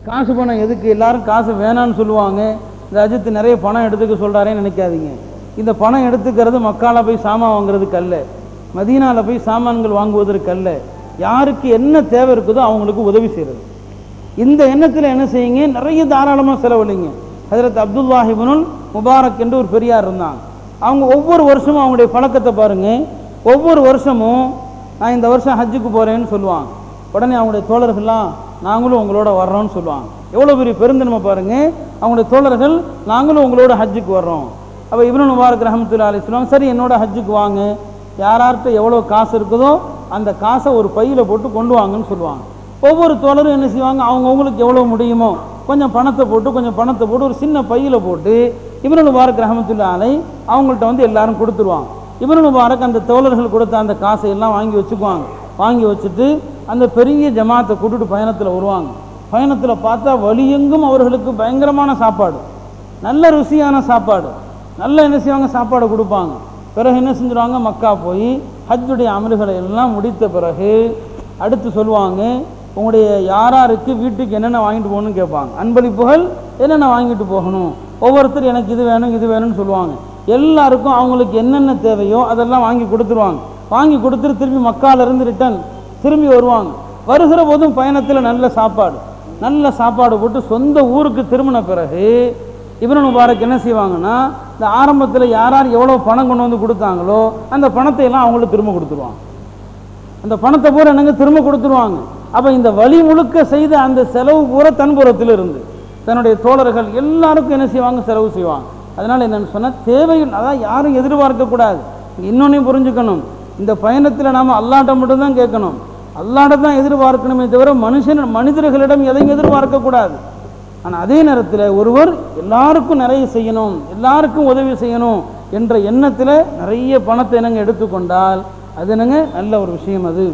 காசு பணம் எதுக்கு எல்லாரும் காசு வேணான்னு சொல்லுவாங்க இந்த அஜித் நிறைய பணம் எடுத்துக்க சொல்கிறாரேன்னு நினைக்காதீங்க இந்த பணம் எடுத்துக்கிறது மக்கால போய் சாமான் வாங்குறதுக்கு அல்ல மதீனால போய் சாமான்கள் வாங்குவதற்கு அல்ல யாருக்கு என்ன தேவை இருக்குதோ அவங்களுக்கு உதவி செய்கிறது இந்த எண்ணத்தில் என்ன செய்யுங்க நிறைய தாராளமாக செலவழிங்க ஹஜரத் அப்துல்லாஹிபுனுல் முபாரக் என்று ஒரு பெரியார் இருந்தாங்க அவங்க ஒவ்வொரு வருஷமும் அவங்களுடைய பழக்கத்தை பாருங்க ஒவ்வொரு வருஷமும் நான் இந்த வருஷம் ஹஜ்ஜுக்கு போகிறேன்னு சொல்லுவாங்க உடனே அவங்களுடைய தோழர்கள்லாம் நாங்களும் உங்களோட வர்றோம்னு சொல்லுவாங்க எவ்வளோ பெரிய பெருந்தன்மை பாருங்க அவங்களுடைய தோழர்கள் நாங்களும் உங்களோட ஹஜ்ஜுக்கு வர்றோம் அப்போ இப்னு முபாரக் ரஹமத்துல்லா அலி சொல்லுவாங்க சரி என்னோட ஹஜ்ஜுக்கு வாங்க யாரார்கிட்ட எவ்வளோ காசு இருக்குதோ அந்த காசை ஒரு பையில் போட்டு கொண்டு வாங்கன்னு சொல்லுவாங்க ஒவ்வொரு தோழரும் என்ன செய்வாங்க அவங்கவுங்களுக்கு எவ்வளோ முடியுமோ கொஞ்சம் பணத்தை போட்டு கொஞ்சம் பணத்தை போட்டு ஒரு சின்ன பையில் போட்டு இப்னு முபாரக் ரஹமத்துல்லா அலை அவங்கள்ட்ட வந்து எல்லாரும் கொடுத்துருவாங்க இப்னு முபாரக் அந்த தோழர்கள் கொடுத்த அந்த காசை எல்லாம் வாங்கி வச்சுக்குவாங்க வாங்கி வச்சுட்டு அந்த பெரிய ஜமாத்தை கூட்டிட்டு பயணத்தில் வருவாங்க பயணத்தில் பார்த்தா வழியெங்கும் அவர்களுக்கு பயங்கரமான சாப்பாடு நல்ல ருசியான சாப்பாடு நல்ல என்ன செய்வாங்க சாப்பாடு கொடுப்பாங்க பிறகு என்ன செஞ்சுருவாங்க மக்கா போய் ஹஜ்ஜுடைய அமல்களை எல்லாம் முடித்த பிறகு அடுத்து சொல்லுவாங்க உங்களுடைய யாராருக்கு வீட்டுக்கு என்னென்ன வாங்கிட்டு போகணும்னு கேட்பாங்க அன்பளிப்புகள் என்னென்ன வாங்கிட்டு போகணும் ஒவ்வொருத்தர் எனக்கு இது வேணும் இது வேணும்னு சொல்லுவாங்க எல்லாருக்கும் அவங்களுக்கு என்னென்ன தேவையோ அதெல்லாம் வாங்கி கொடுத்துருவாங்க வாங்கி கொடுத்துட்டு திரும்பி மக்கால இருந்து ரிட்டர்ன் திரும்பி வருவாங்க வருகிற போதும் பயணத்தில் நல்ல சாப்பாடு நல்ல சாப்பாடு போட்டு சொந்த ஊருக்கு திரும்பின பிறகு இப்னு முபாரக் என்ன செய்வாங்கன்னா இந்த ஆரம்பத்தில் யார் யார் எவ்வளோ பணம் கொண்டு வந்து கொடுத்தாங்களோ அந்த பணத்தை எல்லாம் அவங்களுக்கு திரும்ப கொடுத்துருவாங்க அந்த பணத்தை பூரா என்னங்க திரும்ப கொடுத்துருவாங்க அப்போ இந்த வழி முழுக்க செய்த அந்த செலவு பூரா தன்புறத்தில் இருந்து தன்னுடைய தோழர்கள் எல்லாருக்கும் என்ன செய்வாங்க செலவு செய்வாங்க அதனால் என்னன்னு சொன்னால் தேவையில் அதான் யாரும் எதிர்பார்க்கக்கூடாது இன்னொன்னையும் புரிஞ்சுக்கணும் இந்த பயணத்தில் நாம் அல்லாட்ட மட்டும்தான் கேட்கணும் அல்லாட்ட தான் எதிர்பார்க்கணுமே தவிர மனுஷன் மனிதர்களிடம் எதையும் எதிர்பார்க்கக்கூடாது ஆனால் அதே நேரத்தில் ஒருவர் எல்லாருக்கும் நிறைய செய்யணும் எல்லாருக்கும் உதவி செய்யணும் என்ற எண்ணத்தில் நிறைய பணத்தை என்னங்க எடுத்துக்கொண்டால் அது என்னங்க நல்ல ஒரு விஷயம் அது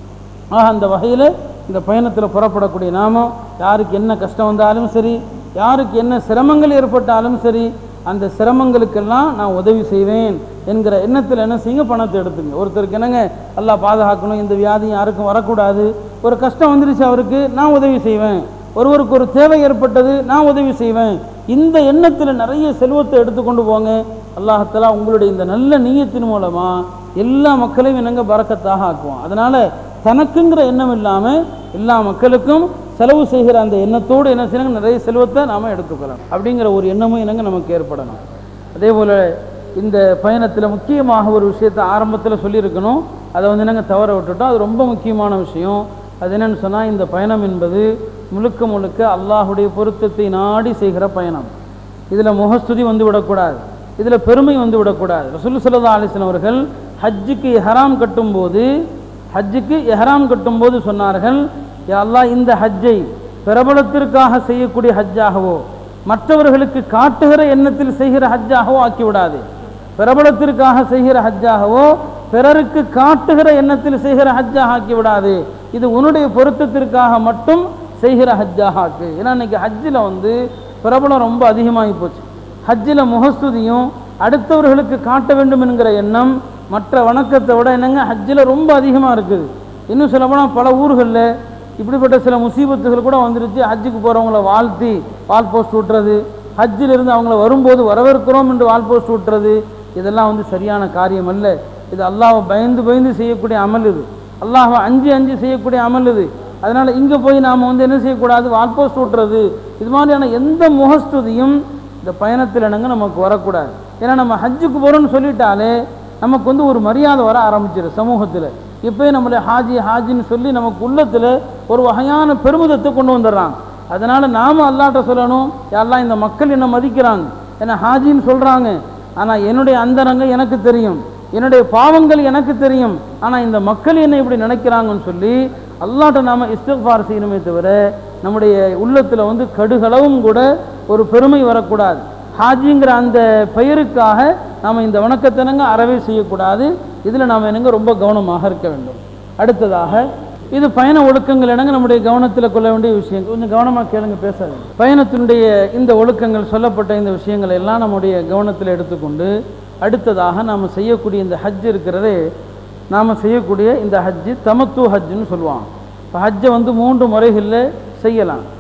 ஆக அந்த வகையில் இந்த பயணத்தில் புறப்படக்கூடிய நாமம் யாருக்கு என்ன கஷ்டம் வந்தாலும் சரி யாருக்கு என்ன சிரமங்கள் ஏற்பட்டாலும் சரி அந்த சிரமங்களுக்கெல்லாம் நான் உதவி செய்வேன் என்கிற எண்ணத்தில் என்ன செய்யுங்க பணத்தை எடுத்துங்க ஒருத்தருக்கு என்னங்க எல்லாம் பாதுகாக்கணும் இந்த வியாதி யாருக்கும் வரக்கூடாது ஒரு கஷ்டம் வந்துருச்சு அவருக்கு நான் உதவி செய்வேன் ஒருவருக்கு ஒரு தேவை ஏற்பட்டது நான் உதவி செய்வேன் இந்த எண்ணத்தில் நிறைய செல்வத்தை எடுத்துக்கொண்டு போங்க அல்லாஹத்தலா உங்களுடைய இந்த நல்ல நீயத்தின் மூலமா எல்லா மக்களையும் என்னங்க பறக்கத்தாக ஆக்குவோம் அதனால தனக்குங்கிற எண்ணம் இல்லாமல் எல்லா மக்களுக்கும் செலவு செய்கிற அந்த எண்ணத்தோடு என்ன செய்யணும் நிறைய செல்வத்தை நாம எடுத்துக்கலாம் அப்படிங்கிற ஒரு எண்ணமும் என்னங்க நமக்கு ஏற்படணும் அதே போல் இந்த பயணத்தில் முக்கியமாக ஒரு விஷயத்தை ஆரம்பத்தில் சொல்லியிருக்கணும் அதை வந்து என்னங்க தவற விட்டுட்டோம் அது ரொம்ப முக்கியமான விஷயம் அது என்னன்னு சொன்னால் இந்த பயணம் என்பது முழுக்க முழுக்க அல்லாஹுடைய பொருத்தத்தை நாடி செய்கிற பயணம் இதில் முகஸ்துதி வந்து விடக்கூடாது இதில் பெருமை வந்து விடக்கூடாது ரசூல் சல்லா அலிஸ்லாம் அவர்கள் ஹஜ்ஜுக்கு எஹராம் கட்டும்போது ஹஜ்ஜுக்கு எஹராம் கட்டும்போது சொன்னார்கள் யா அல்லாஹ் இந்த ஹஜ்ஜை பிரபலத்திற்காக செய்யக்கூடிய ஹஜ்ஜாகவோ மற்றவர்களுக்கு காட்டுகிற எண்ணத்தில் செய்கிற ஹஜ்ஜாகவோ ஆக்கி விடாது பிரபலத்திற்காக செய்கிற ஹஜ்ஜாகவோ பிறருக்கு காட்டுகிற எண்ணத்தில் செய்கிற ஹஜ்ஜாக ஆக்கி விடாது இது உன்னுடைய பொருத்தத்திற்காக மட்டும் செய்கிற ஹஜ்ஜாக ஆக்கு ஏன்னா இன்னைக்கு ஹஜ்ஜில் வந்து பிரபலம் ரொம்ப அதிகமாகி போச்சு ஹஜ்ஜில் முகஸ்துதியும் அடுத்தவர்களுக்கு காட்ட வேண்டும் என்கிற எண்ணம் மற்ற வணக்கத்தை விட என்னங்க ஹஜ்ஜில் ரொம்ப அதிகமாக இருக்குது இன்னும் சொல்லப்போனால் பல ஊர்களில் இப்படிப்பட்ட சில முசீபத்துகள் கூட வந்துருச்சு ஹஜ்ஜுக்கு போகிறவங்கள வாழ்த்தி வால் போஸ்ட் விட்டுறது ஹஜ்ஜில் இருந்து அவங்கள வரும்போது வரவேற்கிறோம் என்று வால் போஸ்ட் விட்டுறது இதெல்லாம் வந்து சரியான காரியம் அல்ல இது அல்லாஹ்வை பயந்து பயந்து செய்யக்கூடிய அமல் இது அல்லாஹ்வை அஞ்சு அஞ்சு செய்யக்கூடிய அமல் இது அதனால் இங்கே போய் நாம் வந்து என்ன செய்யக்கூடாது வால் போஸ்ட் விட்டுறது இது மாதிரியான எந்த முகஸ்துதியும் இந்த பயணத்தில் என்னங்க நமக்கு வரக்கூடாது ஏன்னா நம்ம ஹஜ்ஜுக்கு போகிறோம்னு சொல்லிட்டாலே நமக்கு வந்து ஒரு மரியாதை வர ஆரம்பிச்சிடும் சமூகத்தில் இப்போயே நம்மளை ஹாஜி ஹாஜின்னு சொல்லி நமக்கு உள்ளத்தில் ஒரு வகையான பெருமிதத்தை கொண்டு வந்துடுறாங்க அதனால் நாம் அல்லாட்ட சொல்லணும் எல்லாம் இந்த மக்கள் என்னை மதிக்கிறாங்க என்னை ஹாஜின்னு சொல்கிறாங்க ஆனால் என்னுடைய அந்தரங்க எனக்கு தெரியும் என்னுடைய பாவங்கள் எனக்கு தெரியும் ஆனால் இந்த மக்கள் என்னை இப்படி நினைக்கிறாங்கன்னு சொல்லி அல்லாட்ட நாம் இஸ்திஃபார் செய்யணுமே தவிர நம்முடைய உள்ளத்தில் வந்து கடுகளவும் கூட ஒரு பெருமை வரக்கூடாது ஹாஜிங்கிற அந்த பெயருக்காக நாம் இந்த வணக்கத்தினங்க அறவே செய்யக்கூடாது இதில் நாம் என்னங்க ரொம்ப கவனமாக இருக்க வேண்டும் அடுத்ததாக இது பயண ஒழுக்கங்கள் என்னங்க நம்முடைய கவனத்தில் கொள்ள வேண்டிய விஷயம் கொஞ்சம் கவனமாக கேளுங்க பேசாது பயணத்தினுடைய இந்த ஒழுக்கங்கள் சொல்லப்பட்ட இந்த விஷயங்களை எல்லாம் நம்முடைய கவனத்தில் எடுத்துக்கொண்டு அடுத்ததாக நாம் செய்யக்கூடிய இந்த ஹஜ் இருக்கிறதே நாம் செய்யக்கூடிய இந்த ஹஜ்ஜு தமத்து ஹஜ்ஜுன்னு சொல்லுவாங்க இப்போ ஹஜ்ஜை வந்து மூன்று முறைகளில் செய்யலாம்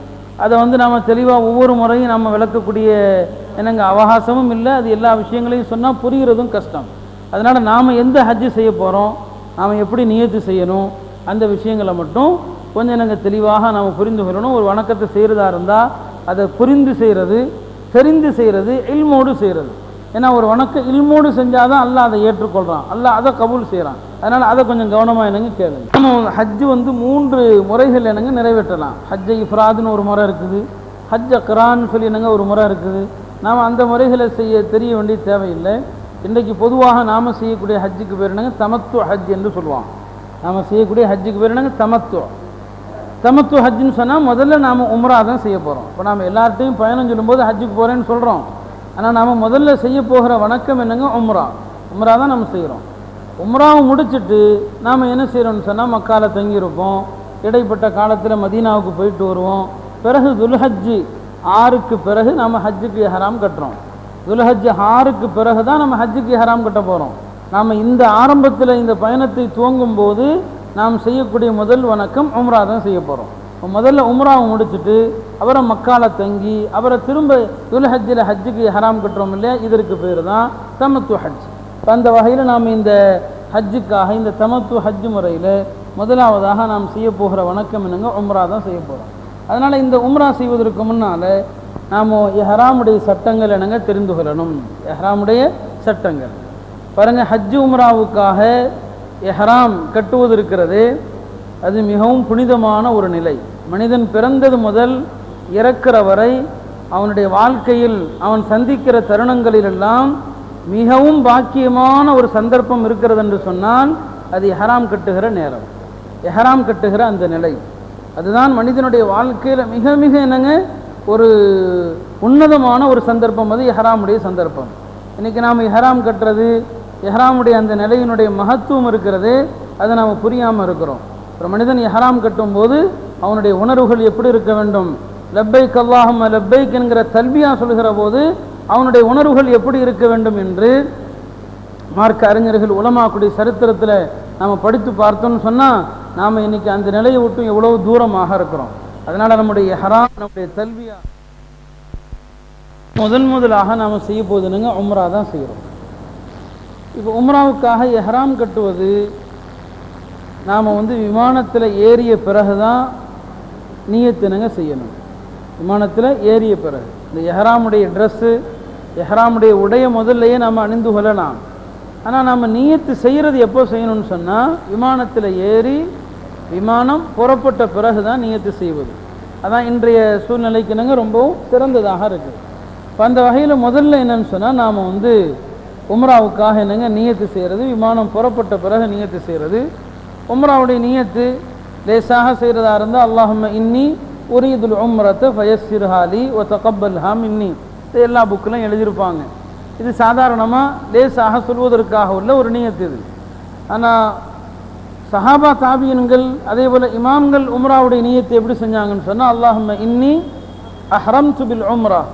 அதை வந்து நாம் தெளிவாக ஒவ்வொரு முறையும் நம்ம விளக்கக்கூடிய என்னங்க அவகாசமும் இல்லை அது எல்லா விஷயங்களையும் சொன்னால் புரிகிறதும் கஷ்டம் அதனால் நாம் எந்த ஹஜ்ஜு செய்ய போகிறோம் நாம் எப்படி நியத்து செய்யணும் அந்த விஷயங்களை மட்டும் கொஞ்சம் எனக்கு தெளிவாக நாம் புரிந்து கொள்ளணும் ஒரு வணக்கத்தை செய்கிறதா இருந்தால் அதை புரிந்து செய்கிறது தெரிந்து செய்கிறது இல்மோடு செய்கிறது ஏன்னா ஒரு வணக்கம் இல்மோடு செஞ்சால் தான் அல்லாஹ் அதை ஏற்றுக்கொள்கிறான் அல்லாஹ் அதை கபூல் செய்கிறான் அதனால் அதை கொஞ்சம் கவனமாக என்னங்க கேளுங்க நம்ம ஹஜ்ஜு வந்து மூன்று முறைகள் என்னங்க நிறைவேற்றலாம் ஹஜ்ஜை இஃப்ராதுன்னு ஒரு முறை இருக்குது ஹஜ் அக்ரான்னு சொல்லி என்னங்க ஒரு முறை இருக்குது நாம் அந்த முறைகளை செய்ய தெரிய வேண்டிய தேவையில்லை இன்றைக்கு பொதுவாக நாம் செய்யக்கூடிய ஹஜ்ஜுக்கு பேர் என்னங்க தமத்து ஹஜ் என்று சொல்லுவாங்க நாம் செய்யக்கூடிய ஹஜ்ஜுக்கு பேர் என்னங்க தமத்து தமத்து ஹஜ்ஜுன்னு சொன்னால் முதல்ல நாம் உம்ரா தான் செய்ய போகிறோம் இப்போ நாம் எல்லார்ட்டையும் பயணம் சொல்லும்போது ஹஜ்ஜுக்கு போகிறேன்னு சொல்கிறோம் ஆனால் நாம் முதல்ல செய்ய போகிற வணக்கம் என்னங்க உம்ரா உம்ரா தான் நம்ம செய்கிறோம் உம்ராவை முடிச்சுட்டு நாம் என்ன செய்கிறோம்னு சொன்னால் மக்கால தங்கியிருப்போம் இடைப்பட்ட காலத்தில் மதீனாவுக்கு போயிட்டு வருவோம் பிறகு துல்ஹஜ்ஜு ஆறுக்கு பிறகு நம்ம ஹஜ்ஜுக்கு ஹராம் கட்டுறோம் துல்ஹஜ் ஆறுக்கு பிறகு தான் நம்ம ஹஜ்ஜுக்கு ஹராம் கட்ட போகிறோம் நாம் இந்த ஆரம்பத்தில் இந்த பயணத்தை துவங்கும் போது நாம் செய்யக்கூடிய முதல் வணக்கம் உம்ரா தான் செய்ய போகிறோம் முதல்ல உம்ராவை முடிச்சுட்டு அப்புறம் மக்கால தங்கி அப்புறம் திரும்ப துல்ஹஜ்ஜில் ஹஜ்ஜுக்கு ஹராம் கட்டுறோம் இல்லையா இதற்கு பேர் தான் தமத்து ஹஜ் இப்ப அந்த வகையில் நாம் இந்த ஹஜ்ஜுக்காக இந்த தமத்து ஹஜ் முறையில் முதலாவதாக நாம் செய்ய போகிற வணக்கம் என்னங்க உம்ரா தான் செய்ய போகிறோம் அதனால் இந்த உம்ரா செய்வதற்கு முன்னால் நாம் எஹராமுடைய சட்டங்கள் என்னங்க தெரிந்து கொள்ளணும் எஹராமுடைய சட்டங்கள் பாருங்கள் ஹஜ்ஜு உம்ராவுக்காக எஹராம் கட்டுவது இருக்கிறது அது மிகவும் புனிதமான ஒரு நிலை மனிதன் பிறந்தது முதல் இறக்கிற வரை அவனுடைய வாழ்க்கையில் அவன் சந்திக்கிற தருணங்களிலெல்லாம் மிகவும் பாக்கியமான ஒரு சந்தர்ப்பம் இருக்கிறது என்று சொன்னால் அது எஹராம் கட்டுகிற நேரம் எஹராம் கட்டுகிற அந்த நிலை அதுதான் மனிதனுடைய வாழ்க்கையில் மிக மிக என்னங்க ஒரு உன்னதமான ஒரு சந்தர்ப்பம் அது எஹராமுடைய சந்தர்ப்பம் இன்றைக்கி நாம் எஹராம் கட்டுறது எஹராமுடைய அந்த நிலையினுடைய மகத்துவம் இருக்கிறது அதை நாம் புரியாமல் இருக்கிறோம் ஒரு மனிதன் எஹராம் கட்டும்போது அவனுடைய உணர்வுகள் எப்படி இருக்க வேண்டும் லப்பைக் அல்லாஹும் லப்பைக் என்கிற தல்பியா சொல்கிற போது அவனுடைய உணர்வுகள் எப்படி இருக்க வேண்டும் என்று மார்க்க அறிஞர்கள் உலமாக்குடைய சரித்திரத்தில் நாம் படித்து பார்த்தோம்னு சொன்னால் நாம் இன்னைக்கு அந்த நிலையை விட்டு எவ்வளோ தூரமாக இருக்கிறோம் அதனால் நம்முடைய ஹராம் நம்முடைய தல்வியா முதன் முதலாக நாம் செய்ய போதுனுங்க உம்ரா தான் செய்கிறோம் இப்போ உம்ராவுக்காக எஹராம் கட்டுவது நாம் வந்து விமானத்தில் ஏறிய பிறகு தான் நீயத்தினங்க செய்யணும் விமானத்தில் ஏறிய பிறகு இந்த எஹராமுடைய ட்ரெஸ்ஸு எஹராமுடைய உடைய முதல்லையே நம்ம அணிந்து கொள்ளலாம் ஆனால் நம்ம நீயத்து செய்கிறது எப்போ செய்யணும்னு சொன்னால் விமானத்தில் ஏறி விமானம் புறப்பட்ட பிறகு தான் நீயத்து செய்வது அதான் இன்றைய சூழ்நிலைக்கு என்னங்க ரொம்பவும் சிறந்ததாக இருக்குது இப்போ அந்த வகையில் முதல்ல என்னன்னு சொன்னால் நாம் வந்து உம்ராவுக்காக என்னங்க நீயத்து செய்கிறது விமானம் புறப்பட்ட பிறகு நீயத்து செய்கிறது உம்ராவுடைய நீயத்து லேசாக செய்கிறதா இருந்தால் அல்லாஹும்ம இன்னி உரியதுல் உம்ரத்தை ஃபயஸ்ஸிர்ஹாலி ஒ தகப்பல் ஹாம் இன்னி இது எல்லா புக்கிலும் எழுதியிருப்பாங்க இது சாதாரணமாக லேசாக சொல்வதற்காக உள்ள ஒரு நீயத்து இது ஆனால் சஹாபா தாபியன்கள் அதே போல் இமாம்கள் உம்ராவுடைய நீயத்தை எப்படி செஞ்சாங்கன்னு சொன்னால் அல்லாஹும்ம இன்னி அஹ்ரம் துபில் உம்ரா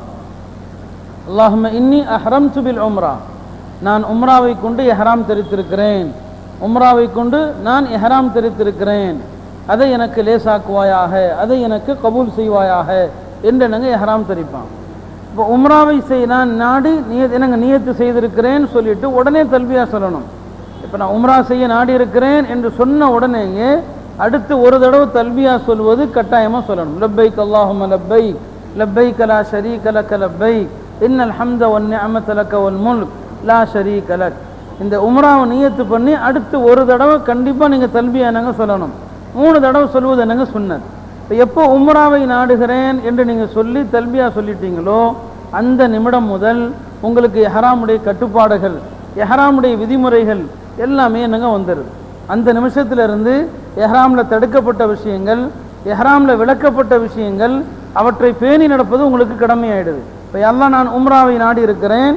அல்லாஹும்ம இன்னி அஹ்ரம் துபில் உம்ரா நான் உம்ராவை கொண்டு எஹராம் தெரித்திருக்கிறேன் உம்ராவை கொண்டு நான் எஹராம் தெரித்திருக்கிறேன் அதை எனக்கு லேசாக்குவாயாக அதை எனக்கு கபூல் செய்வாயாக என்று என்னங்க எஹராம் தெரிப்பான் இப்போ உம்ராவை செய் நான் நாடி நிய என்னங்க நியத்து செய்திருக்கிறேன்னு சொல்லிட்டு உடனே தல்வியா சொல்லணும் இப்போ நான் உம்ரா செய்ய நாடி இருக்கிறேன் என்று சொன்ன உடனேயே அடுத்து ஒரு தடவை தல்வியா சொல்வது கட்டாயமாக சொல்லணும் லப்பைக் அல்லாஹும லப்பைக் லப்பைக் லா ஷரீக லக்க லப்பைக் இன்னல் ஹம்த ஒன் நிஅமத லக்க வல் முல்க் லா ஷரீக லக் இந்த உம்ராவை நியத்து பண்ணி அடுத்து ஒரு தடவை கண்டிப்பாக நீங்கள் தல்பியா என்னங்க சொல்லணும் மூணு தடவை சொல்வது என்னங்க சுன்னத் இப்போ எப்போ உம்ராவை நாடுகிறேன் என்று நீங்கள் சொல்லி தல்பியா சொல்லிட்டீங்களோ அந்த நிமிடம் முதல் உங்களுக்கு எஹராமுடைய கட்டுப்பாடுகள் எஹராமுடைய விதிமுறைகள் எல்லாமே என்னங்க வந்துடுது அந்த நிமிஷத்துல இருந்து எஹ்ராமில் தடுக்கப்பட்ட விஷயங்கள் எஹ்ராமில் விளக்கப்பட்ட விஷயங்கள் அவற்றை பேணி நடப்பது உங்களுக்கு கடமையாயிடுது இப்போ எல்லாம் நான் உம்ராவை நாடி இருக்கிறேன்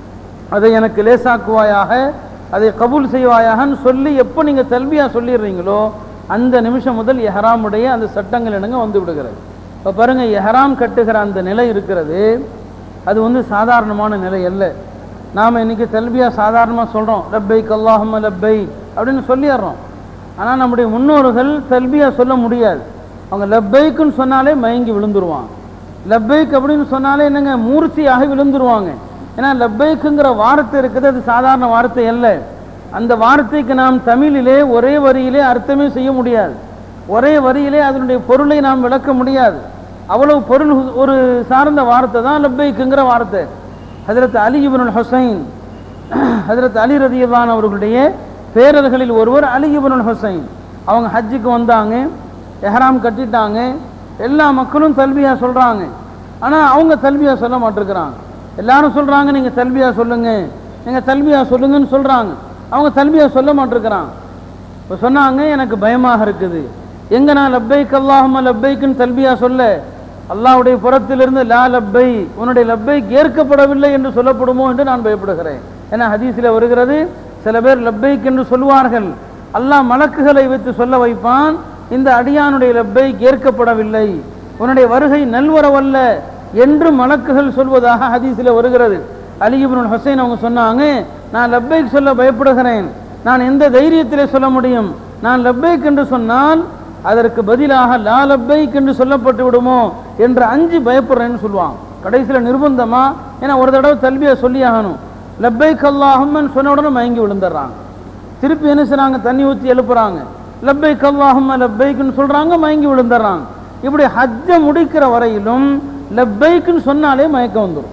அதை எனக்கு லேசாக்குவாயாக அதை கபூல் செய்வாயாகன்னு சொல்லி எப்போ நீங்கள் தல்வியா சொல்லிடுறீங்களோ அந்த நிமிஷம் முதல் எஹராமுடைய அந்த சட்டங்கள் என்னங்க வந்து விடுகிறது இப்போ பாருங்கள் எஹராம் கட்டுகிற அந்த நிலை இருக்கிறது அது வந்து சாதாரணமான நிலை அல்ல நாம் இன்னைக்கு தல்வியா சாதாரணமாக சொல்கிறோம் லப்பைக் அல்லாஹும்ம லப்பை அப்படின்னு சொல்லிடுறோம் ஆனால் நம்முடைய முன்னோர்கள் தல்பியா சொல்ல முடியாது அவங்க லப்பைக்குன்னு சொன்னாலே மயங்கி விழுந்துருவான் லப்பைக் அப்படின்னு சொன்னாலே என்னங்க மூர்ச்சியாக விழுந்துருவாங்க ஏன்னா லப்பைக்குங்கிற வார்த்தை இருக்குது அது சாதாரண வார்த்தை அல்ல அந்த வார்த்தைக்கு நாம் தமிழிலே ஒரே வரியிலே அர்த்தமே செய்ய முடியாது ஒரே வரியிலே அதனுடைய பொருளை நாம் விளக்க முடியாது அவ்வளவு பொருள் ஒரு சார்ந்த வார்த்தை தான் லப்பைக்குங்கிற வார்த்தை ஹஜரத் அலி இப்னுல் ஹுசைன் ஹஜரத் அலி ரதியல்லான் அவர்களுடைய பேரர்களில் ஒருவர் அலி இப்னுல் ஹுசைன் அவங்க ஹஜ்ஜுக்கு வந்தாங்க எஹராம் கட்டிட்டாங்க எல்லா மக்களும் தல்பியா சொல்றாங்க ஆனா அவங்க தல்பியா சொல்ல மாட்டிருக்கிறாங்க எல்லாரும் சொல்றாங்க நீங்க தல்பியா சொல்லுங்க நீங்க தல்பியா சொல்லுங்கன்னு சொல்றாங்க அவங்க தல்பியா சொல்ல மாட்டிருக்கிறாங்க இப்போ சொன்னாங்க எனக்கு பயமாக இருக்குது எங்க நான் லப்பைக் அல்லாஹும லப்பைக்குன்னு தல்பியா சொல்ல அல்லாஹ்வுடைய புறத்திலிருந்து லா லப்பை உன்னுடைய லப்பை ஏற்கப்படவில்லை என்று சொல்லப்படுமோ என்று நான் பயப்படுகிறேன் ஏன்னா ஹதீஸில் வருகிறது சில பேர் லப்பைக் என்று சொல்வார்கள் அல்லாஹ் மலக்குகளை வைத்து சொல்ல வைப்பான் இந்த அடியானுடைய லப்பை ஏற்கப்படவில்லை உன்னுடைய வருகை நல்வரவல்ல என்று மலக்குகள் சொல்வதாக ஹதீஸில் வருகிறது அலி இப்னுல் ஹுசைன் அவங்க சொன்னாங்க நான் லப்பைக் சொல்ல பயப்படுகிறேன் நான் எந்த தைரியத்திலே சொல்ல முடியும் நான் லப்பைக் என்று சொன்னால் அதற்கு பதிலாக லா லப்பைக் என்று சொல்லப்பட்டு விடுமோ என்று அஞ்சு பயப்படுறேன்னு சொல்லுவான் கடைசியில் நிர்பந்தமா ஏன்னா ஒரு தடவை தல்வியை சொல்லி ஆகணும் லப்பைக் அல்லாஹும்மன்னு சொன்ன உடனே மயங்கி விழுந்துடுறாங்க திருப்பி என்ன செய்றாங்க தண்ணி ஊற்றி எழுப்புறாங்க லப்பைக் அல்லாஹும்ம லப்பைக்குன்னு சொல்றாங்க மயங்கி விழுந்துடுறாங்க இப்படி ஹஜ்ஜை முடிக்கிற வரையிலும் லப்பைக்குன்னு சொன்னாலே மயக்கம் வந்துடும்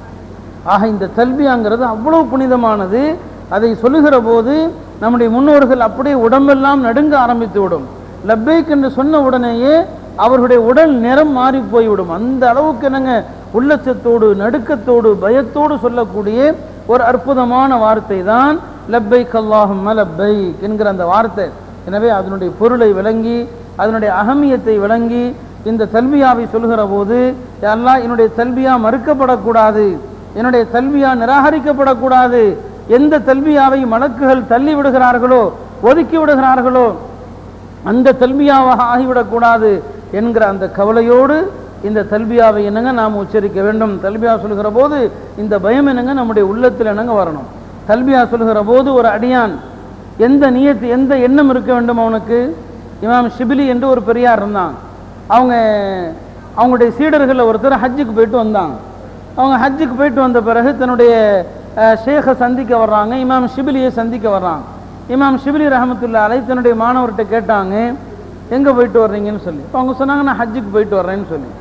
ஆக இந்த தல்பியாங்கிறது அவ்வளவு புனிதமானது அதை சொல்லுகிற போது நம்முடைய முன்னோர்கள் அப்படியே உடம்பெல்லாம் நடுங்க ஆரம்பித்து விடும் லப்பைக் என்று சொன்ன உடனேயே அவர்களுடைய உடல் நிறம் மாறி போய்விடும் அந்த அளவுக்கு என்னங்க உள்ளச்சத்தோடு நடுக்கத்தோடு பயத்தோடு சொல்லக்கூடிய ஒரு அற்புதமான வார்த்தை தான் லப்பைக் அல்லாஹும் லப்பைக் என்கிற அந்த வார்த்தை எனவே அதனுடைய பொருளை விளங்கி அதனுடைய அகமியத்தை விளங்கி இந்த தல்வியாவை சொல்கிற போது "யா அல்லாஹ் என்னுடைய தல்வியா மறுக்கப்படக்கூடாது என்னுடைய தல்வியா நிராகரிக்கப்படக்கூடாது எந்த தல்வியாவை மலக்குகள் தள்ளி விடுகிறார்களோ ஒதுக்கி விடுகிறார்களோ அந்த தல்பியாவாக ஆகிவிடக்கூடாது என்கிற அந்த கவலையோடு இந்த தல்பியாவை என்னங்க நாம் உச்சரிக்க வேண்டும் தல்பியா சொல்கிற போது இந்த பயம் என்னங்க நம்முடைய உள்ளத்தில் என்னங்க வரணும் தல்பியா சொல்கிற போது ஒரு அடியான் எந்த நியத்து எந்த எண்ணம் இருக்க வேண்டும் அவனுக்கு இமாம் ஷிபிலி என்று ஒரு பெரியார் இருந்தான் அவங்க அவங்களுடைய சீடர்களில் ஒருத்தர் ஹஜ்ஜுக்கு போயிட்டு வந்தாங்க அவங்க ஹஜ்ஜுக்கு போயிட்டு வந்த பிறகு தன்னுடைய அஹ், ஷேഖை சந்திக்க வர்றாங்க இமாம் ஷிபிலியை சந்திக்க வர்றாங்க இமாம் ஷிபிலி ரஹமத்துல்லா அலை தன்னுடைய மாணவர்கிட்ட கேட்டாங்க எங்கே போயிட்டு வர்றீங்கன்னு சொல்லி அப்போ அவங்க சொன்னாங்க நான் ஹஜ்ஜுக்கு போயிட்டு வர்றேன்னு சொல்லி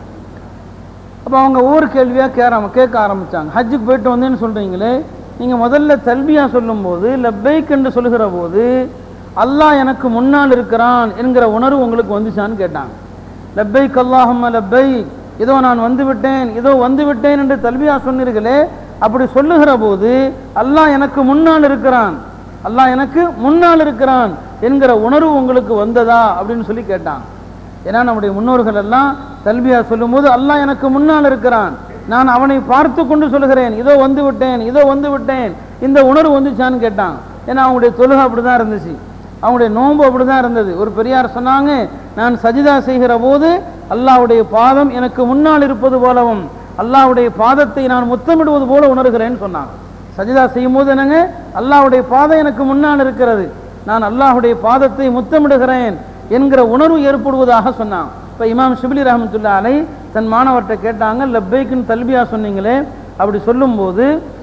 அப்போ அவங்க ஒவ்வொரு கேள்வியாக கேட்க கேட்க ஆரம்பிச்சாங்க ஹஜ்ஜுக்கு போயிட்டு வந்தேன்னு சொல்கிறீங்களே நீங்கள் முதல்ல தல்பியா சொல்லும்போது லப்பைக் என்று சொல்லுகிற போது அல்லாஹ் எனக்கு முன்னால் இருக்கிறான் என்கிற உணர்வு உங்களுக்கு வந்துச்சான்னு கேட்டாங்க லப்பைக் அல்லாஹும்ம லப்பைக் இதோ நான் வந்து விட்டேன் இதோ வந்து விட்டேன் என்று தல்பியா சொன்னீர்களே அப்படி சொல்லுகிற போது அல்லாஹ் எனக்கு முன்னால் இருக்கிறான் அல்லாஹ் எனக்கு முன்னால் இருக்கிறான் என்கிற உணர்வு உங்களுக்கு வந்ததா அப்படின்னு சொல்லி கேட்டாங்க ஏன்னா நம்முடைய முன்னோர்கள் எல்லாம் தல்பியா சொல்லும்போது அல்லாஹ் எனக்கு முன்னால் இருக்கிறான் நான் அவனை பார்த்து கொண்டு சொல்லுகிறேன் இதோ வந்து விட்டேன் இதோ வந்து விட்டேன் இந்த உணர்வு வந்துச்சான்னு கேட்டாங்க ஏன்னா அவங்களுடைய தொழுகை அப்படிதான் இருந்துச்சு அவங்களுடைய நோன்பு அப்படிதான் இருந்தது ஒரு பெரியார் சொன்னாங்க நான் சஜிதா செய்கிற போது அல்லாஹ்வுடைய பாதம் எனக்கு முன்னால் இருப்பது போலவும் அல்லாஹ்வுடைய பாதத்தை நான் முத்தமிடுவது போல உணர்கிறேன்னு சொன்னாங்க சஜிதா செய்யும் போது என்னங்க அல்லாஹ்வுடைய பாதம் எனக்கு முன்னால் இருக்கிறது நான் அல்லாஹ்வுடைய பாதத்தை முத்தமிடுகிறேன் என்கிற உணர்வு ஏற்படுவதாக சொன்னான் இப்போ இமாம் ஷிபிலி ரஹமத்துல்லா அலை தன் மாணவர்கிட்ட கேட்டாங்க லப்பைக்குன்னு தல்பியா சொன்னீங்களே அப்படி சொல்லும்போது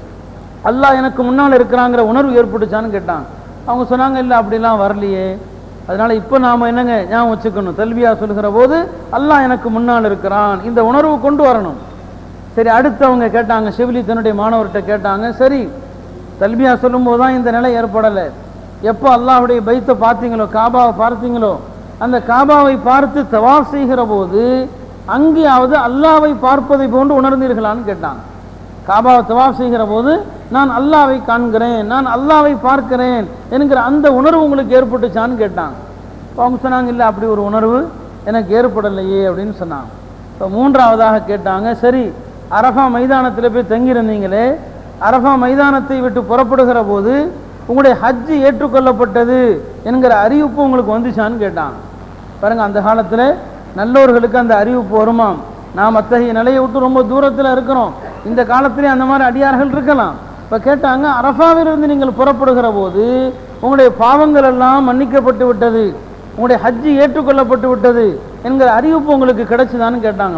அல்லாஹ் எனக்கு முன்னால் இருக்கிறாங்கிற உணர்வு ஏற்பட்டுச்சான்னு கேட்டாங்க அவங்க சொன்னாங்க இல்லை அப்படிலாம் வரலையே அதனால இப்போ நாம என்னங்க ஞாபகம் வச்சுக்கணும் தல்வியா சொல்லுகிற போது அல்லாஹ் எனக்கு முன்னால் இருக்கிறான் இந்த உணர்வு கொண்டு வரணும் சரி அடுத்து அவங்க கேட்டாங்க சிவிலி தன்னுடைய மாணவர்கிட்ட கேட்டாங்க சரி தல்பியா சொல்லும்போது தான் இந்த நிலை ஏற்படலை எப்போ அல்லாஹ்வுடைய பைத்தை பார்த்தீங்களோ காபாவை பார்த்தீங்களோ அந்த காபாவை பார்த்து தவாஃப் செய்கிற போது அங்கேயாவது அல்லாவை பார்ப்பதை போன்று உணர்ந்தீர்களான்னு கேட்டாங்க காபாவை தவாஃப் செய்கிற போது நான் அல்லாவை காண்கிறேன் நான் அல்லாவை பார்க்கிறேன் என்கிற அந்த உணர்வு உங்களுக்கு ஏற்பட்டுச்சான்னு கேட்டாங்க அப்ப அவங்க சொன்னாங்க இல்லை அப்படி ஒரு உணர்வு எனக்கு ஏற்படலையே அப்படின்னு சொன்னாங்க இப்போ மூன்றாவதாக கேட்டாங்க சரி அரஃபா மைதானத்தில் போய் தங்கியிருந்தீங்களே அரஃபா மைதானத்தை விட்டு புறப்படுகிற போது உங்களுடைய ஹஜ்ஜு ஏற்றுக்கொள்ளப்பட்டது என்கிற அறிவிப்பு உங்களுக்கு வந்துச்சான்னு கேட்டாங்க பாருங்க அந்த காலத்தில் நல்லோர்களுக்கு அந்த அறிவிப்பு வருமாம் நாம் அத்தகைய நிலையை விட்டு ரொம்ப தூரத்தில் இருக்கிறோம் இந்த காலத்திலே அந்த மாதிரி அடியார்கள் இருக்கலாம் இப்போ கேட்டாங்க அரஃபாவிலிருந்து நீங்கள் புறப்படுகிற போது உங்களுடைய பாவங்கள் எல்லாம் மன்னிக்கப்பட்டு விட்டது உங்களுடைய ஹஜ்ஜு ஏற்றுக்கொள்ளப்பட்டு விட்டது என்கிற அறிவிப்பு உங்களுக்கு கிடைச்சுதான்னு கேட்டாங்களாம்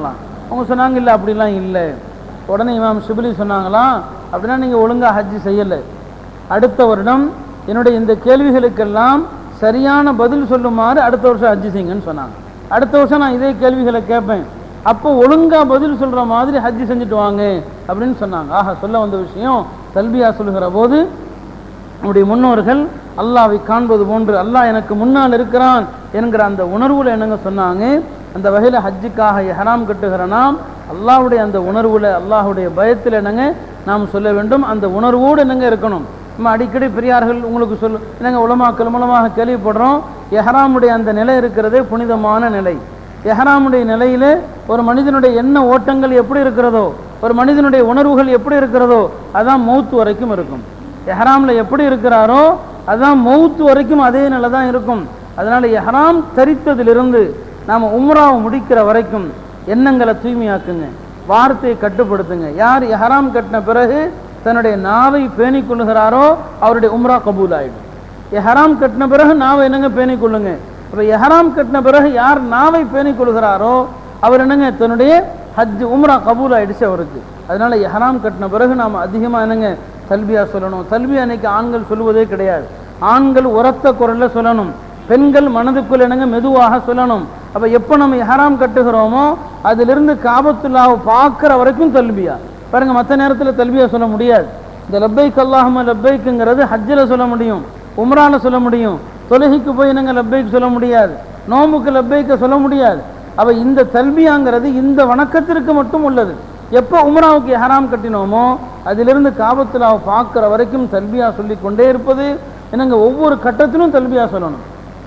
அவங்க சொன்னாங்க இல்லை அப்படிலாம் இல்லை உடனே இமாம் ஷிபிலி சொன்னாங்களாம் அப்படின்னா நீங்கள் ஒழுங்கா ஹஜ்ஜி செய்யலை அடுத்த வருடம் என்னுடைய இந்த கேள்விகளுக்கெல்லாம் சரியான பதில் சொல்லுமாறு அடுத்த வருஷம் ஹஜ்ஜி செய்யுங்கன்னு சொன்னாங்க அடுத்த வருஷம் நான் இதே கேள்விகளை கேட்பேன் அப்போ ஒழுங்கா பதில் சொல்ற மாதிரி ஹஜ்ஜி செஞ்சுட்டு வாங்க அப்படின்னு சொன்னாங்க ஆஹா சொல்ல வந்த விஷயம் தல்பியா சொல்லுகிற போது நம்முடைய முன்னோர்கள் அல்லாவை காண்பது போன்று அல்லாஹ் எனக்கு முன்னால் இருக்கிறான் என்கிற அந்த உணர்வுல என்னங்க சொன்னாங்க அந்த வகையில் ஹஜ்ஜுக்காக எஹராம் கட்டுகிற நாம் அல்லாஹ்வுடைய அந்த உணர்வுல அல்லாஹ்வுடைய பயத்தில் என்னங்க நாம் சொல்ல வேண்டும் அந்த உணர்வோடு என்னங்க இருக்கணும் நம்ம அடிக்கடி பெரியார்கள் உங்களுக்கு சொல்லு என்னங்க உலமாக்கள் மூலமாக கேள்விப்படுறோம் எஹராமுடைய அந்த நிலை இருக்கிறதே புனிதமான நிலை எஹராமுடைய நிலையில ஒரு மனிதனுடைய எண்ண ஓட்டங்கள் எப்படி இருக்கிறதோ ஒரு மனிதனுடைய உணர்வுகள் எப்படி இருக்கிறதோ அதான் மௌத்து வரைக்கும் இருக்கும் எஹராம்ல எப்படி இருக்கிறாரோ அதான் மௌத்து வரைக்கும் அதே நிலை தான் இருக்கும் அதனால எஹராம் தரித்ததிலிருந்து நாம் உம்ராவை முடிக்கிற வரைக்கும் எண்ணங்களை தூய்மையாக்குங்க வார்த்தையை கட்டுப்படுத்துங்க யார் எஹராம் கட்டின பிறகு தன்னுடைய நாவை பேணிக் கொள்ளுகிறாரோ அவருடைய உம்ரா கபூல் ஆயிடும் எஹராம் கட்டின பிறகு நாவை என்னங்க பேணிக் கொள்ளுங்க அப்ப எஹராம் கட்டின பிறகு யார் நாவை பேணிக் கொள்கிறாரோ அவர் என்னங்க தன்னுடைய ஹஜ் உம்ரா கபூல் ஆயிடுச்சு அவருக்கு அதனால எஹராம் கட்டின பிறகு நாம் அதிகமாக என்னங்க தல்பியா சொல்லணும் தல்பியா அன்னைக்கு ஆண்கள் சொல்லுவதே கிடையாது ஆண்கள் உரத்த குரல்ல சொல்லணும் பெண்கள் மனதுக்குள் என்னங்க மெதுவாக சொல்லணும் அப்ப எப்போ நம்ம எஹராம் கட்டுகிறோமோ அதிலிருந்து காபத்துல்லாவை பார்க்குற வரைக்கும் தல்பியா பாருங்க மற்ற நேரத்தில் தல்பியா சொல்ல முடியாது இந்த லப்பைக் அல்லாஹும லப்பைக்குங்கிறது ஹஜ்ஜில் சொல்ல முடியும் உம்ரால சொல்ல முடியும் தொழுகைக்கு போய் என்னங்க லப்பைக்கு சொல்ல முடியாது நோம்புக்கு லப்பைக்க சொல்ல முடியாது அப்ப இந்த தல்பியாங்கிறது இந்த வணக்கத்திற்கு மட்டும் உள்ளது எப்போ உம்ராவுக்கு ஹராம் கட்டினோமோ அதிலிருந்து காபத்துலாவை பார்க்குற வரைக்கும் தல்பியா சொல்லி கொண்டே இருப்பது என்னங்க ஒவ்வொரு கட்டத்திலும் தல்பியா சொல்லணும்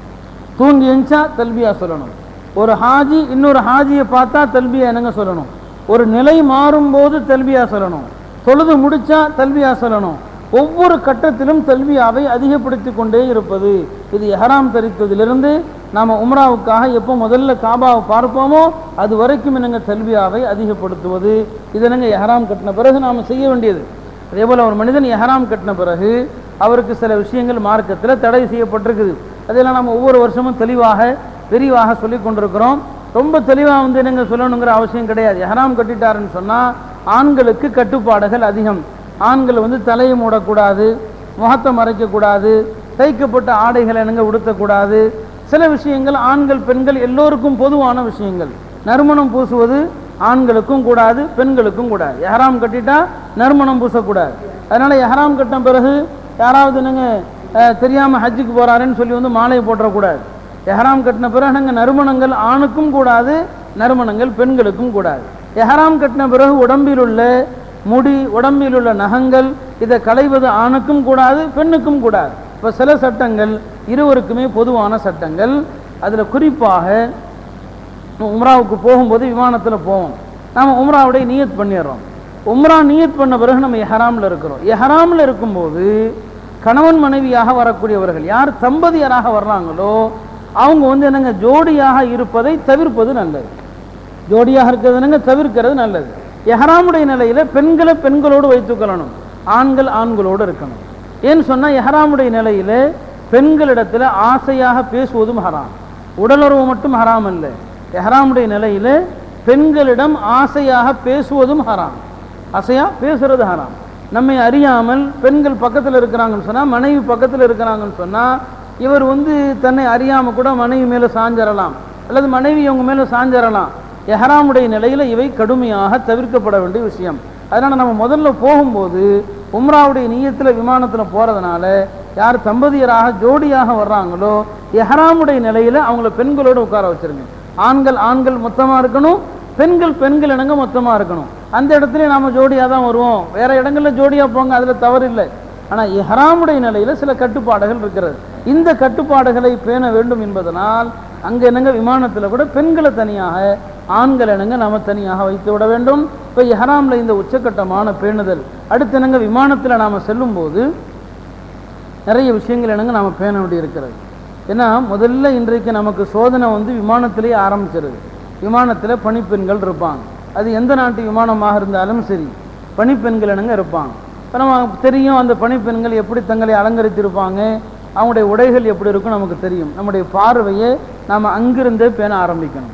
தூங்கி எஞ்சா தல்பியா சொல்லணும் ஒரு ஹாஜி இன்னொரு ஹாஜியை பார்த்தா தல்பியா என்னங்க சொல்லணும் ஒரு நிலை மாறும்போது தல்பியா சொல்லணும் தொழுது முடிச்சா தல்பியா சொல்லணும் ஒவ்வொரு கட்டத்திலும் தல்பியாவை அதிகப்படுத்தி கொண்டே இருப்பது இது எஹராம் தரித்ததிலிருந்து நாம் உம்ராவுக்காக எப்போ முதல்ல காபாவை பார்ப்போமோ அது வரைக்கும் என்னங்க தல்பியாவை அதிகப்படுத்துவது இது என்னங்க எஹராம் கட்டின பிறகு நாம் செய்ய வேண்டியது அதே போல் ஒரு மனிதன் எஹராம் கட்டின பிறகு அவருக்கு சில விஷயங்கள் மார்க்கத்தில் தடை செய்யப்பட்டிருக்குது அதெல்லாம் நம்ம ஒவ்வொரு வருஷமும் தெளிவாக விரிவாக சொல்லி கொண்டிருக்கிறோம் ரொம்ப தெளிவாக வந்து என்னங்க சொல்லணுங்கிற அவசியம் கிடையாது எஹராம் கட்டிட்டாருன்னு சொன்னால் ஆண்களுக்கு கட்டுப்பாடுகள் அதிகம் ஆண்கள் வந்து தலையை மூடக்கூடாது முகத்தை மறைக்கக்கூடாது தைக்கப்பட்ட ஆடைகளை என்னங்க உடுத்தக்கூடாது சில விஷயங்கள் ஆண்கள் பெண்கள் எல்லோருக்கும் பொதுவான விஷயங்கள் நறுமணம் பூசுவது ஆண்களுக்கும் கூடாது பெண்களுக்கும் கூடாது எஹராம் கட்டிட்டா நறுமணம் பூசக்கூடாது அதனால எஹராம் கட்டின பிறகு யாராவது என்னங்க அஹ், தெரியாம ஹஜ்ஜுக்கு போறாருன்னு சொல்லி வந்து மாலையை போட்டுறக்கூடாது எஹராம் கட்டின பிறகு நாங்கள் நறுமணங்கள் ஆணுக்கும் கூடாது நறுமணங்கள் பெண்களுக்கும் கூடாது எஹராம் கட்டின பிறகு உடம்பில் உள்ள முடி உடம்பில் உள்ள நகங்கள் இதை களைவது ஆணுக்கும் கூடாது பெண்ணுக்கும் கூடாது இப்போ சில சட்டங்கள் இருவருக்குமே பொதுவான சட்டங்கள் அதில் குறிப்பாக உம்ராவுக்கு போகும்போது விமானத்தில் போவோம் நாம் உம்ராவுடைய நியத் பண்ணிடுறோம் உம்ரா நியத் பண்ண பிறகு நம்ம எஹராமில் இருக்கிறோம் எஹராமில் இருக்கும்போது கணவன் மனைவியாக வரக்கூடியவர்கள் யார் தம்பதியராக வர்றாங்களோ அவங்க வந்து என்னங்க ஜோடியாக இருப்பதை தவிர்ப்பது நல்லது ஜோடியாக இருக்கிறது என்னங்க தவிர்க்கிறது நல்லது எஹராமுடைய நிலையில பெண்களை பெண்களோடு வைத்துக்கொள்ளணும் ஆண்கள் ஆண்களோடு இருக்கணும் ஏன்னு சொன்னா எஹராமுடைய நிலையில பெண்களிடத்துல ஆசையாக பேசுவதும் ஹராம் உடலுறவு மட்டும் ஹராம் அல்ல எஹராமுடைய நிலையில பெண்களிடம் ஆசையாக பேசுவதும் ஹராம் ஆசையா பேசுறது ஹராம் நம்மை அறியாமல் பெண்கள் பக்கத்தில் இருக்கிறாங்கன்னு சொன்னா மனைவி பக்கத்தில் இருக்கிறாங்கன்னு சொன்னா இவர் வந்து தன்னை அறியாம கூட மனைவி மேல சாஞ்சரலாம் அல்லது மனைவி அவங்க மேல சாஞ்சரலாம் எஹராமுடைய நிலையில இவை கடுமையாக தவிர்க்கப்பட வேண்டிய விஷயம் அதனால நம்ம முதல்ல போகும்போது உம்ராவுடைய நீயத்தில் விமானத்தில் போறதுனால யார் தம்பதியராக ஜோடியாக வர்றாங்களோ எஹராமுடைய நிலையில அவங்கள பெண்களோடு உட்கார வச்சிருங்க ஆண்கள் ஆண்கள் மொத்தமா இருக்கணும் பெண்கள் பெண்கள் இனங்க மொத்தமா இருக்கணும் அந்த இடத்துல நாம ஜோடியா தான் வருவோம் வேற இடங்கள்ல ஜோடியா போங்க அதுல தவறு இல்லை ஆனா இஹ்ராமுடைய நிலையில சில கட்டுப்பாடுகள் இருக்கிறது இந்த கட்டுப்பாடுகளை பேண வேண்டும் என்பதனால் அங்க என்னங்க விமானத்துல கூட பெண்களை தனியாக ஆண்கள் என்னங்க நாம தனியாக வைத்து விட வேண்டும் இப்போ இஹ்ராம்ல இந்த உச்சக்கட்டமான பேணுதல் அடுத்து என்னங்க விமானத்துல நாம செல்லும் போது நிறைய விஷயங்கள் என்னங்க நாம பேண வேண்டி இருக்கிறது ஏன்னா முதல்ல இன்றைக்கு நமக்கு சோதனை வந்து விமானத்திலேயே ஆரம்பிச்சிருது விமானத்தில் பணிப்பெண்கள் இருப்பாங்க அது எந்த நாட்டு விமானமாக இருந்தாலும் சரி பணிப்பெண்கள் என்னங்க இருப்பாங்க இப்போ நம்ம தெரியும் அந்த பணிப்பெண்கள் எப்படி தங்களை அலங்கரித்திருப்பாங்க அவங்களுடைய உடைகள் எப்படி இருக்கும் நமக்கு தெரியும் நம்முடைய பார்வையை நாம் அங்கிருந்தே பேண ஆரம்பிக்கணும்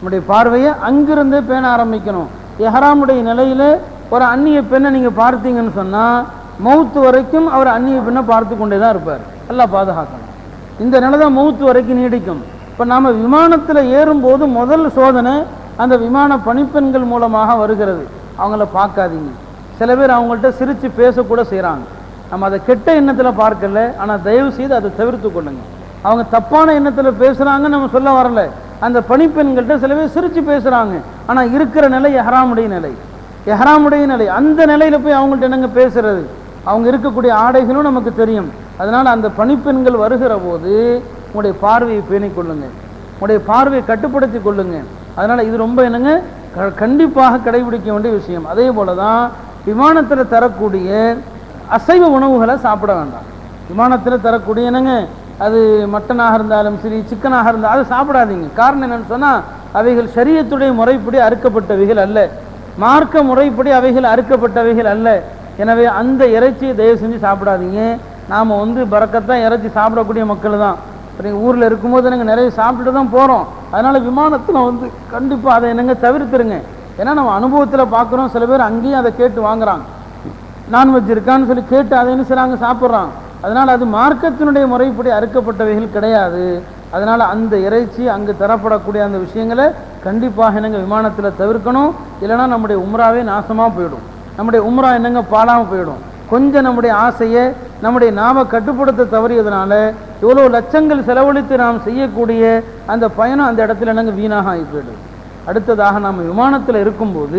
நம்முடைய பார்வையை அங்கிருந்தே பேண ஆரம்பிக்கணும் எஹராமுடைய நிலையில ஒரு அந்நிய பெண்ணை நீங்க பார்த்தீங்கன்னு சொன்னா மௌத்து வரைக்கும் அவர் அந்நிய பெண்ணை பார்த்து கொண்டே தான் இருப்பார் நல்லா பாதுகாக்கணும் இந்த நிலை தான் மௌத்து வரைக்கும் நீடிக்கும் இப்போ நாம விமானத்தில் ஏறும்போது முதல் சோதனை அந்த விமான பணிப்பெண்கள் மூலமாக வருகிறது அவங்கள பார்க்காதீங்க சில பேர் அவங்கள்ட்ட சிரித்து பேசக்கூட செய்கிறாங்க நம்ம அதை கெட்ட எண்ணத்தில் பார்க்கல ஆனால் தயவு செய்து அதை தவிர்த்து கொள்ளுங்க அவங்க தப்பான எண்ணத்தில் பேசுகிறாங்கன்னு நம்ம சொல்ல வரல அந்த பணிப்பெண்கள்ட்ட சில பேர் சிரித்து பேசுகிறாங்க ஆனால் இருக்கிற நிலை எஹராமுடைய நிலை எஹராமுடைய நிலை அந்த நிலையில போய் அவங்கள்ட்ட என்னங்க பேசுறது அவங்க இருக்கக்கூடிய ஆடைகளும் நமக்கு தெரியும் அதனால அந்த பணிப்பெண்கள் வருகிற போது உங்களுடைய பார்வையை பேணிக் கொள்ளுங்க உங்களுடைய பார்வையை கட்டுப்படுத்தி கொள்ளுங்க அதனால இது ரொம்ப என்னங்க க- கண்டிப்பாக கடைபிடிக்க வேண்டிய விஷயம் அதே போல தான் விமானத்தில் தரக்கூடிய அசைவ உணவுகளை சாப்பிட வேண்டாம் விமானத்தில் தரக்கூடிய என்னங்க அது மட்டனாக இருந்தாலும் சரி சிக்கனாக இருந்தாலும் அதை சாப்பிடாதீங்க காரணம் என்னன்னு சொன்னால் அவைகள் சரியத்துடைய முறைப்படி அறுக்கப்பட்டவைகள் அல்ல மார்க்க முறைப்படி அவைகள் அறுக்கப்பட்டவைகள் அல்ல எனவே அந்த இறைச்சியை தயவு செஞ்சு சாப்பிடாதீங்க நாம் வந்து பறக்கத்தான் இறைச்சி சாப்பிடக்கூடிய மக்கள் தான் இப்போ நீங்கள் ஊரில் இருக்கும்போது நாங்கள் நிறைய சாப்பிட்டுட்டு தான் போகிறோம் அதனால் விமானத்தில் வந்து கண்டிப்பாக அதை என்னங்க தவிர்த்துருங்க ஏன்னா நம்ம அனுபவத்தில் பார்க்குறோம் சில பேர் அங்கேயும் அதை கேட்டு வாங்குறாங்க நான்வெஜ் இருக்கான்னு சொல்லி கேட்டு அதை என்ன செய்றாங்க சாப்பிட்றான் அதனால் அது மார்க்கத்தினுடைய முறைப்படி அறுக்கப்பட்டவைகள் கிடையாது அதனால் அந்த இறைச்சி அங்கு தரப்படக்கூடிய அந்த விஷயங்களை கண்டிப்பாக என்னங்க விமானத்தில் தவிர்க்கணும் இல்லைன்னா நம்முடைய உம்ராவே நாசமாக போயிடும் நம்முடைய உம்ரா என்னங்க பாழாமல் போயிடும் கொஞ்சம் நம்முடைய ஆசையை நம்முடைய நாம கட்டுப்படுத்த தவறியதுனால எவ்வளோ லட்சங்கள் செலவழித்து நாம் செய்யக்கூடிய அந்த பயணம் அந்த இடத்துல என்னங்க வீணாக ஆகி போயிடும் அடுத்ததாக நாம் விமானத்தில் இருக்கும்போது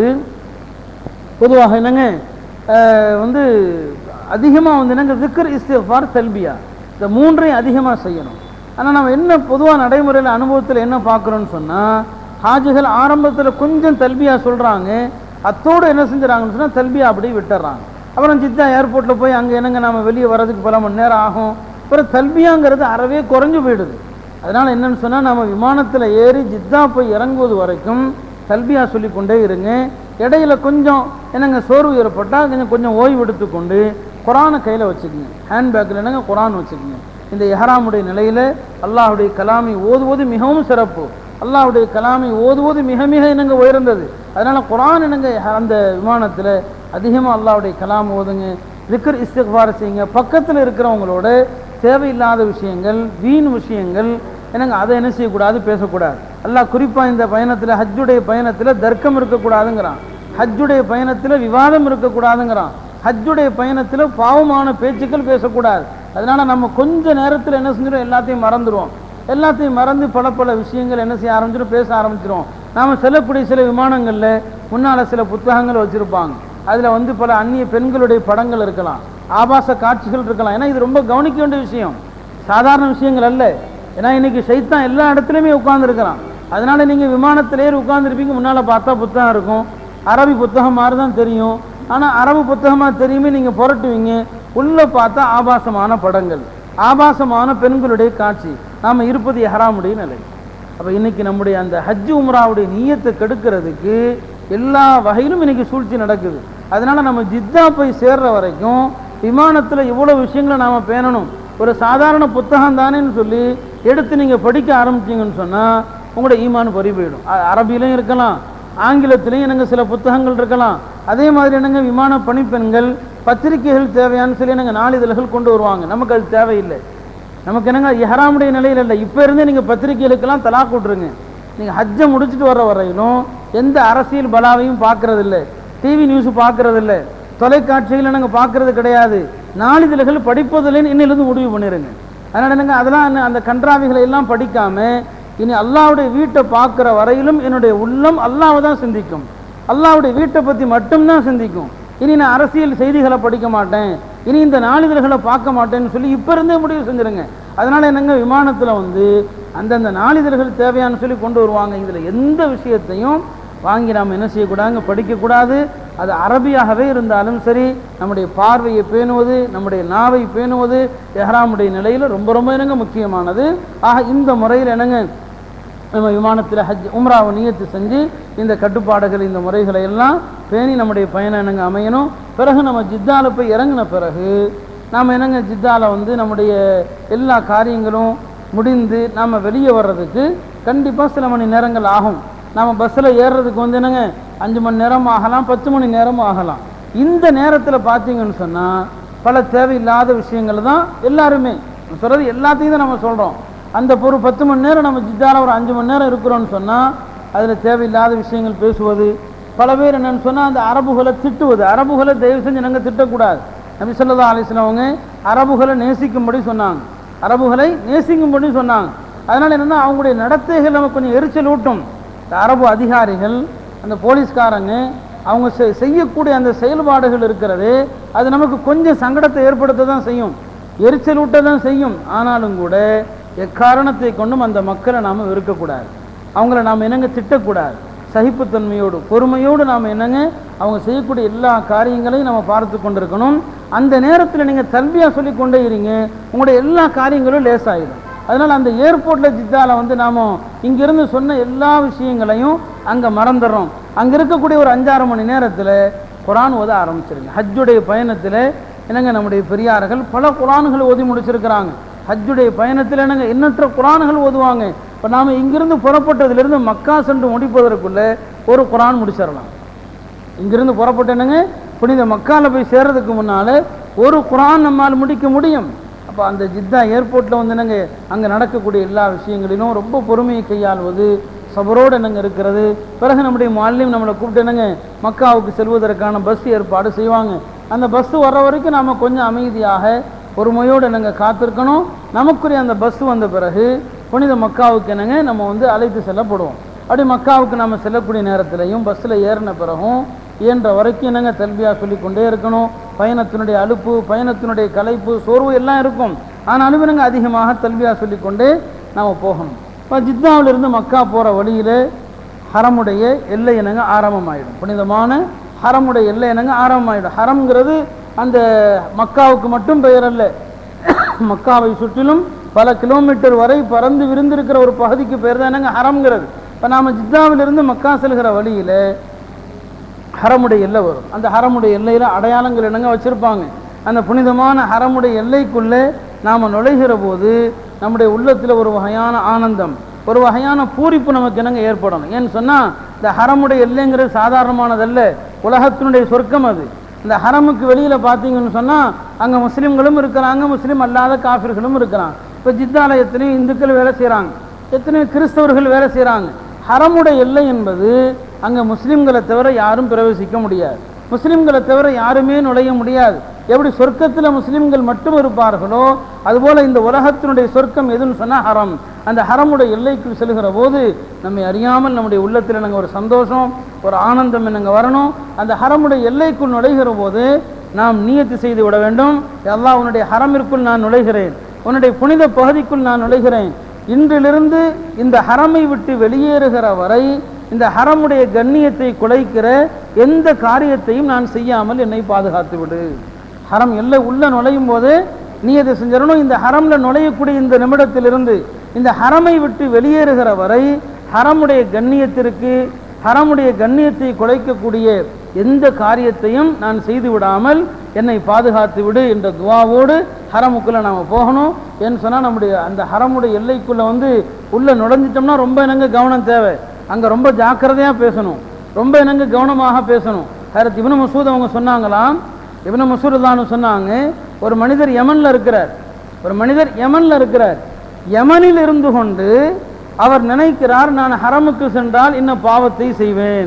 பொதுவாக என்னங்க அஹ், வந்து அதிகமாக வந்து என்னங்க திக்ர் இஸ்திஃபார் தல்பியா இந்த மூன்றையும் அதிகமாக செய்யணும் ஆனால் நம்ம என்ன பொதுவாக நடைமுறையில் அனுபவத்தில் என்ன பார்க்குறோன்னு சொன்னால் ஹாஜிகள் ஆரம்பத்தில் கொஞ்சம் தல்பியா சொல்கிறாங்க அத்தோடு என்ன செஞ்சுறாங்கன்னு சொன்னால் தல்பியா அப்படியே விட்டுறாங்க அப்புறம் ஜித்தா ஏர்போர்ட்டில் போய் அங்கே என்னங்க நம்ம வெளியே வர்றதுக்கு பல மணி நேரம் ஆகும் அப்புறம் தல்பியாங்கிறது அறவே குறைஞ்சு போயிடுது அதனால் என்னன்னு சொன்னால் நம்ம விமானத்தில் ஏறி ஜித்தா போய் இறங்குவது வரைக்கும் தல்பியா சொல்லிக்கொண்டே இருங்க இடையில கொஞ்சம் என்னங்க சோர்வு ஏற்பட்டால் கொஞ்சம் கொஞ்சம் ஓய்வு எடுத்துக்கொண்டு குரானை கையில் வச்சுக்கோங்க ஹேண்ட்பேக்கில் என்னங்க குரான் வச்சுக்கோங்க இந்த எஹராமுடைய நிலையில் அல்லாஹ்வுடைய கலாமை ஓதுவது மிகவும் சிறப்பு அல்லாஹ்வுடைய கலாமை ஓதுவது மிக மிக என்னங்க உயர்ந்தது அதனால குரான் என்னங்க அந்த விமானத்தில் அதிகமாக அல்லாஹ்வுடைய கலாம் ஓதுங்க திக்ர் இஸ்திக்பார் செய்யுங்க பக்கத்தில் இருக்கிறவங்களோட தேவையில்லாத விஷயங்கள் வீண் விஷயங்கள் என்னங்க அதை என்ன செய்யக்கூடாது பேசக்கூடாது அல்லாஹ் குறிப்பாக இந்த பயணத்தில் ஹஜ்ஜுடைய பயணத்தில் தர்க்கம் இருக்கக்கூடாதுங்கிறான் ஹஜ்ஜுடைய பயணத்தில் விவாதம் இருக்கக்கூடாதுங்கிறான் ஹஜ்ஜுடைய பயணத்தில் பாவமான பேச்சுக்கள் பேசக்கூடாது அதனால நம்ம கொஞ்ச நேரத்தில் என்ன செஞ்சிடும் எல்லாத்தையும் மறந்துடுவோம் எல்லாத்தையும் மறந்து பல பல விஷயங்கள் என்ன செய்ய ஆரம்பிச்சிடும் பேச ஆரம்பிச்சிடும் நாம செல்லக்கூடிய சில விமானங்களில் முன்னால் சில புத்தகங்கள் வச்சுருப்பாங்க அதில் வந்து பல அந்நிய பெண்களுடைய படங்கள் இருக்கலாம் ஆபாச காட்சிகள் இருக்கலாம் ஏன்னா இது ரொம்ப கவனிக்க வேண்டிய விஷயம் சாதாரண விஷயங்கள் அல்ல ஏன்னா இன்னைக்கு சைத்தான் எல்லா இடத்துலையுமே உட்கார்ந்துருக்கிறான் அதனால நீங்கள் விமானத்தில் ஏறி உட்கார்ந்துருப்பீங்க முன்னால் பார்த்தா புத்தகம் இருக்கும் அரபி புத்தகம் மாதிரி தான் தெரியும் ஆனால் அரபு புத்தகமாக தெரியுமே நீங்கள் புரட்டுவீங்க உள்ளே பார்த்தா ஆபாசமான படங்கள் ஆபாசமான பெண்களுடைய காட்சி நாம் இருப்பது எஹராமுடைய நிலை அப்போ இன்னைக்கு நம்முடைய அந்த ஹஜ் உம்ராவுடைய நீயத்தை கெடுக்கிறதுக்கு எல்லா வகையிலும் இன்னைக்கு சூழ்ச்சி நடக்குது அதனால நம்ம ஜித்தா போய் சேர்ற வரைக்கும் விமானத்தில் இவ்வளோ விஷயங்களை நாம் பேணணும் ஒரு சாதாரண புத்தகம் தானேன்னு சொல்லி எடுத்து நீங்கள் படிக்க ஆரம்பிச்சீங்கன்னு சொன்னால் உங்களோட ஈமான் பறி போயிடும் அ- அரபிலையும் இருக்கலாம் ஆங்கிலத்திலையும் என்னங்க சில புத்தகங்கள் இருக்கலாம் அதே மாதிரி என்னங்க விமான பணிப்பெண்கள் பத்திரிகைகள் தேவையான்னு சொல்லி என்னங்க நாளிதழ்கள் கொண்டு வருவாங்க நமக்கு அது தேவையில்லை நமக்கு என்னங்க இஹராமுடைய நிலையில் இல்லை இப்போ இருந்தே நீங்கள் பத்திரிகைகளுக்கெல்லாம் தலாக் விட்ருங்க நீங்கள் ஹஜ்ஜை முடிச்சுட்டு வர்ற வரையிலும் எந்த அரசியல் பலாவையும் பார்க்கறதில்ல டிவி நியூஸ் பார்க்கறதில்ல தொலைக்காட்சிகளை நாங்கள் பார்க்கறது கிடையாது நாளிதழ்கள் படிப்பதில்லைன்னு இன்னிலிருந்து முடிவு பண்ணிடுங்க அதனால் என்னங்க அதெல்லாம் என்ன- அந்த கன்றாவிகளை எல்லாம் படிக்காம இனி அல்லாஹ்வுடைய வீட்டை பார்க்குற வரையிலும் என்னுடைய உள்ளம் அல்லாஹ்வை தான் சிந்திக்கும் அல்லாஹ்வுடைய வீட்டை பற்றி மட்டும்தான் சிந்திக்கும் இனி நான் அரசியல் செய்திகளை படிக்க மாட்டேன் இனி இந்த நாளிதழ்களை பார்க்க மாட்டேன்னு சொல்லி இப்போ இருந்தே முடிவு செஞ்சிருங்க அதனால என்னங்க விமானத்தில் வந்து அந்தந்த நாளிதழ்கள் தேவையான்னு சொல்லி கொண்டு வருவாங்க இதில் எந்த விஷயத்தையும் வாங்கி நாம் என்ன செய்யக்கூடாதுங்க படிக்கக்கூடாது அது அரபியாகவே இருந்தாலும் சரி நம்முடைய பார்வையை பேணுவது நம்முடைய நாவை பேணுவது எஹ்ராமுடைய நிலையில் ரொம்ப ரொம்ப என்னங்க முக்கியமானது ஆக இந்த முறையில் என்னங்க நம்ம விமானத்தில் ஹஜ் உம்ராவை நியத்து செஞ்சு இந்த கட்டுப்பாடுகள் இந்த முறைகளை எல்லாம் பேணி நம்முடைய பயணம் என்னங்க அமையணும் பிறகு நம்ம ஜித்தால போய் இறங்கின பிறகு நாம் என்னங்க ஜித்தால வந்து நம்முடைய எல்லா காரியங்களும் முடிந்து நாம் வெளியே வர்றதுக்கு கண்டிப்பாக சில மணி நேரங்கள் ஆகும் நம்ம பஸ்ஸில் ஏறுறதுக்கு வந்து என்னங்க அஞ்சு மணி நேரம் ஆகலாம் பத்து மணி நேரம் ஆகலாம் இந்த நேரத்தில் பார்த்தீங்கன்னு சொன்னால் பல தேவையில்லாத விஷயங்கள் தான் எல்லாருமே நான் சொல்றது எல்லாத்தையும் தான் நம்ம சொல்கிறோம் அந்த ஒரு பத்து மணி நேரம் நம்ம ஜித்தால ஒரு அஞ்சு மணி நேரம் இருக்கிறோம்னு சொன்னால் அதில் தேவையில்லாத விஷயங்கள் பேசுவது பல பேர் என்னன்னு சொன்னால் அந்த அரபுகளை திட்டுவது அரபுகளை தயவு செஞ்சு நாங்கள் திட்டக்கூடாது நபி ஸல்லல்லாஹு அலைஹி வஸல்லம் அவங்க அரபுகளை நேசிக்கும்படி சொன்னாங்க அரபுகளை நேசிக்கும்படி சொன்னாங்க அதனால் என்னென்னா அவங்களுடைய நடத்தைகள் நமக்கு கொஞ்சம் எரிச்சல் ஊட்டும் இந்த அரபு அதிகாரிகள் அந்த போலீஸ்காரங்க அவங்க செ- செய்யக்கூடிய அந்த செயல்பாடுகள் இருக்கிறது அது நமக்கு கொஞ்சம் சங்கடத்தை ஏற்படுத்த தான் செய்யும் எரிச்சல் ஊட்ட தான் செய்யும் ஆனாலும் கூட எக்காரணத்தை கொண்டும் அந்த மக்களை நாம் வெறுக்கக்கூடாது அவங்கள நாம் என்னங்க திட்டக்கூடாது சகிப்புத்தன்மையோடு பொறுமையோடு நாம் என்னங்க அவங்க செய்யக்கூடிய எல்லா காரியங்களையும் நம்ம பார்த்து கொண்டிருக்கணும் அந்த நேரத்தில் நீங்கள் தல்வியாக சொல்லி கொண்டே இருங்க உங்களுடைய எல்லா காரியங்களும் லேசாயிடும் அதனால் அந்த ஏர்போர்ட்டில் ஜித்தால வந்து நாம் இங்கிருந்து சொன்ன எல்லா விஷயங்களையும் அங்கே மறந்துடுறோம் அங்கே இருக்கக்கூடிய ஒரு அஞ்சாறு மணி நேரத்தில் குரான் ஓத ஆரம்பிச்சிருங்க ஹஜ்ஜுடைய பயணத்தில் என்னங்க நம்முடைய பெரியார்கள் பல குரான்கள் ஓதி முடிச்சிருக்கிறாங்க ஹஜ்ஜுடைய பயணத்தில் என்னங்க எண்ணற்ற குரான்கள் ஓதுவாங்க இப்போ நாம் இங்கிருந்து புறப்பட்டதிலிருந்து மக்கா சென்று முடிப்பதற்குள்ளே ஒரு குரான் முடிச்சிடலாம் இங்கிருந்து புறப்பட்டு என்னங்க புனித மக்கால போய் சேர்றதுக்கு முன்னால் ஒரு குரான் நம்மால் முடிக்க முடியும் அப்போ அந்த ஜித்தா ஏர்போர்ட்டில் வந்து என்னங்க அங்கே நடக்கக்கூடிய எல்லா விஷயங்களிலும் ரொம்ப பொறுமையை கையாள்வது சபரோடு என்னங்க இருக்கிறது பிறகு நம்முடைய மாலையும் நம்மளை கூப்பிட்டு என்னங்க மக்காவுக்கு செல்வதற்கான பஸ் ஏற்பாடு செய்வாங்க அந்த பஸ் வர்ற வரைக்கும் நாம் கொஞ்சம் அமைதியாக பொறுமையோடு என்னங்க காத்திருக்கணும் நமக்குரிய அந்த பஸ் வந்த பிறகு புனித மக்காவுக்கு என்னங்க நம்ம வந்து அழைத்து செல்லப்படுவோம் அப்படி மக்காவுக்கு நம்ம செல்லக்கூடிய நேரத்திலையும் பஸ்ஸில் ஏறின பிறகும் இயன்ற வரைக்கும் என்னங்க தல்பியா சொல்லி கொண்டே இருக்கணும் பயணத்தினுடைய அலுப்பு பயணத்தினுடைய களைப்பு சோர்வு எல்லாம் இருக்கும் ஆனாலும் என்னங்க அதிகமாக தல்பியா சொல்லி கொண்டே நாம் போகணும் இப்போ ஜித்தாவிலிருந்து மக்கா போகிற வழியில் ஹரமுடைய எல்லை என்னங்க ஆரம்பமாயிடும் புனிதமான ஹரமுடைய எல்லை என்னங்க ஆரம்பமாயிடும் ஹரம்ங்கிறது அந்த மக்காவுக்கு மட்டும் பெயர் அல்ல மக்காவை சுற்றிலும் பல கிலோமீட்டர் வரை பறந்து விரிந்திருக்கிற ஒரு பகுதிக்கு பேர் தான் என்னங்க ஹரம்ங்கிறது இப்போ நாம் ஜித்தாவிலிருந்து மக்கா செல்கிற வழியில் ஹரமுடைய எல்லை வரும் அந்த ஹரமுடைய எல்லையில் அடையாளங்கள் என்னங்க வச்சுருப்பாங்க அந்த புனிதமான ஹரமுடைய எல்லைக்குள்ளே நாம் நுழைகிற போது நம்முடைய உள்ளத்தில் ஒரு வகையான ஆனந்தம் ஒரு வகையான பூரிப்பு நமக்கு என்னங்க ஏற்படணும் ஏன்னு சொன்னால் இந்த ஹரமுடைய எல்லைங்கிறது சாதாரணமானதல்ல உலகத்தினுடைய சொர்க்கம் அது இந்த ஹரமுக்கு வெளியில் பார்த்தீங்கன்னு சொன்னால் அங்கே முஸ்லீம்களும் இருக்கிறாங்க முஸ்லீம் அல்லாத காஃபிர்களும் இருக்கிறாங்க இப்போ ஜித்தால எத்தனையோ இந்துக்கள் வேலை செய்கிறாங்க எத்தனையோ கிறிஸ்தவர்கள் வேலை செய்கிறாங்க ஹரமுடைய எல்லை என்பது அங்கே முஸ்லீம்களை தவிர யாரும் பிரவேசிக்க முடியாது முஸ்லீம்களை தவிர யாருமே நுழைய முடியாது எப்படி சொர்க்கத்தில் முஸ்லீம்கள் மட்டும் இருப்பார்களோ அதுபோல் இந்த உலகத்தினுடைய சொர்க்கம் எதுன்னு சொன்னால் ஹரம் அந்த ஹரமுடைய எல்லைக்கு செல்கிற போது நம்மை அறியாமல் நம்முடைய உள்ளத்தில் நாங்கள் ஒரு சந்தோஷம் ஒரு ஆனந்தம் என்னங்க வரணும் அந்த ஹரமுடைய எல்லைக்குள் நுழைகிற போது நாம் நியத்து செய்து விட வேண்டும் அல்லாஹ் உன்னுடைய ஹரமிற்குள் நான் நுழைகிறேன் உன்னுடைய புனித பகுதிக்குள் நான் நுழைகிறேன் இன்றிலிருந்து இந்த ஹரமை விட்டு வெளியேறுகிற வரை இந்த ஹரமுடைய கண்ணியத்தை குலைக்கிற எந்த காரியத்தையும் நான் செய்யாமல் என்னை பாதுகாத்து விடு ஹரம் எல்லை உள்ள நுழையும் போது நீ அதை செஞ்சிடணும் இந்த ஹரம்ல நுழையக்கூடிய இந்த நிமிடத்திலிருந்து இந்த ஹரமை விட்டு வெளியேறுகிற வரை ஹரமுடைய கண்ணியத்திற்கு ஹரமுடைய கண்ணியத்தை குலைக்கக்கூடிய எந்த காரியத்தையும் நான் செய்து விடாமல் என்னை பாதுகாத்து விடு என்ற துவாவோடு ஹரமுக்குள்ளே நாம் போகணும் ஏன்னு சொன்னால் நம்முடைய அந்த ஹரமுடைய எல்லைக்குள்ளே வந்து உள்ளே நுழைஞ்சிட்டோம்னா ரொம்ப என்னங்க கவனம் தேவை அங்கே ரொம்ப ஜாக்கிரதையாக பேசணும் ரொம்ப என்னங்க கவனமாக பேசணும் ஹரத் இப்னு மசூத் அவங்க சொன்னாங்களாம் இப்னு மசூதுல்லான்னு சொன்னாங்க ஒரு மனிதர் யமனில் இருக்கிறார் ஒரு மனிதர் யமனில் இருக்கிறார் யமனில் இருந்து கொண்டு அவர் நினைக்கிறார் நான் ஹரமுக்கு சென்றால் இன்ன பாவத்தை செய்வேன்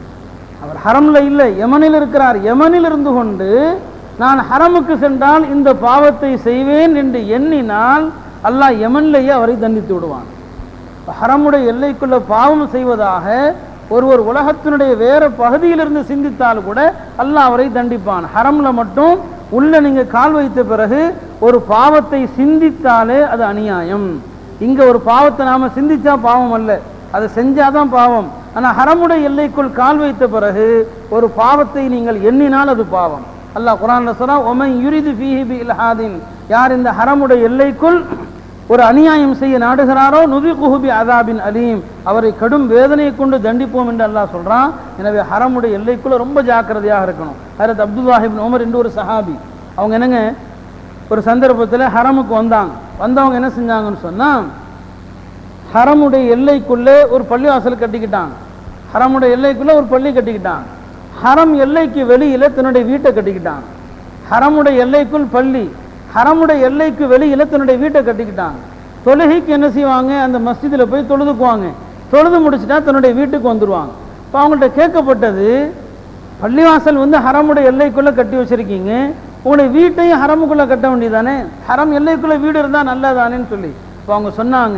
அவர் ஹரம்ல இல்லை யமனில் இருக்கிறார் யமனில் இருந்து கொண்டு நான் ஹரமுக்கு சென்றால் இந்த பாவத்தை செய்வேன் என்று எண்ணினால் அல்லாஹ் யமன்லேயே அவரை தண்டித்து விடுவான் இப்ப ஹரமுடைய எல்லைக்குள்ள பாவம் செய்வதாக ஒருவர் உலகத்தினுடைய வேற பகுதியிலிருந்து சிந்தித்தால் கூட அல்லாஹ் அவரை தண்டிப்பான் ஹரம்ல மட்டும் உள்ள நீங்க கால் வைத்த பிறகு ஒரு பாவத்தை சிந்தித்தாலே அது அநியாயம் இங்க ஒரு பாவத்தை நாம சிந்திச்சா பாவம் அல்ல அதை செஞ்சாதான் பாவம் ஆனா ஹரமுடைய எல்லைக்குள் கால் வைத்த பிறகு ஒரு பாவத்தை நீங்கள் எண்ணினால் அது பாவம் அல்லாஹ் குரான்ல சொல்றா ஒமன் யுரிது ஃபீஹி பி இல்ஹாதின் யார் இந்த ஹரமுடைய எல்லைக்குள் ஒரு அநியாயம் செய்ய நாடுகிறாரோ நுபி குஹுபி அதாபின் அலீம் அவரை கடும் வேதனையை கொண்டு தண்டிப்போம் என்று அல்லாஹ் சொல்றான் எனவே ஹரமுடைய எல்லைக்குள்ள ரொம்ப ஜாக்கிரதையாக இருக்கணும் ஹரத் அப்துல்லாஹிபின் உமர் என்று ஒரு சஹாபி அவங்க என்னங்க ஒரு சந்தர்ப்பத்தில் ஹரமுக்கு வந்தாங்க வந்தவங்க என்ன செஞ்சாங்கன்னு சொன்னா ஹரமுடைய எல்லைக்குள்ளே ஒரு பள்ளிவாசல் கட்டிக்கிட்டாங்க ஹரமுடைய எல்லைக்குள்ள ஒரு பள்ளி கட்டிக்கிட்டான் ஹரம் எல்லைக்கு வெளியில தன்னுடைய வீட்டை கட்டிக்கிட்டான் ஹரமுடைய எல்லைக்குள் பள்ளி ஹரமுடைய எல்லைக்கு வெளியில தன்னுடைய வீட்டை கட்டிக்கிட்டான் தொழுகைக்கு என்ன செய்வாங்க அந்த மஸ்ஜிதில் போய் தொழுதுக்குவாங்க தொழுது முடிச்சுட்டா தன்னுடைய வீட்டுக்கு வந்துடுவாங்க இப்போ அவங்கள்ட்ட கேட்கப்பட்டது பள்ளிவாசல் வந்து ஹரமுடைய எல்லைக்குள்ள கட்டி வச்சிருக்கீங்க உங்களுடைய வீட்டையும் ஹரமுக்குள்ள கட்ட வேண்டியதானே ஹரம் எல்லைக்குள்ள வீடு இருந்தால் நல்லதானேன்னு சொல்லி இப்போ அவங்க சொன்னாங்க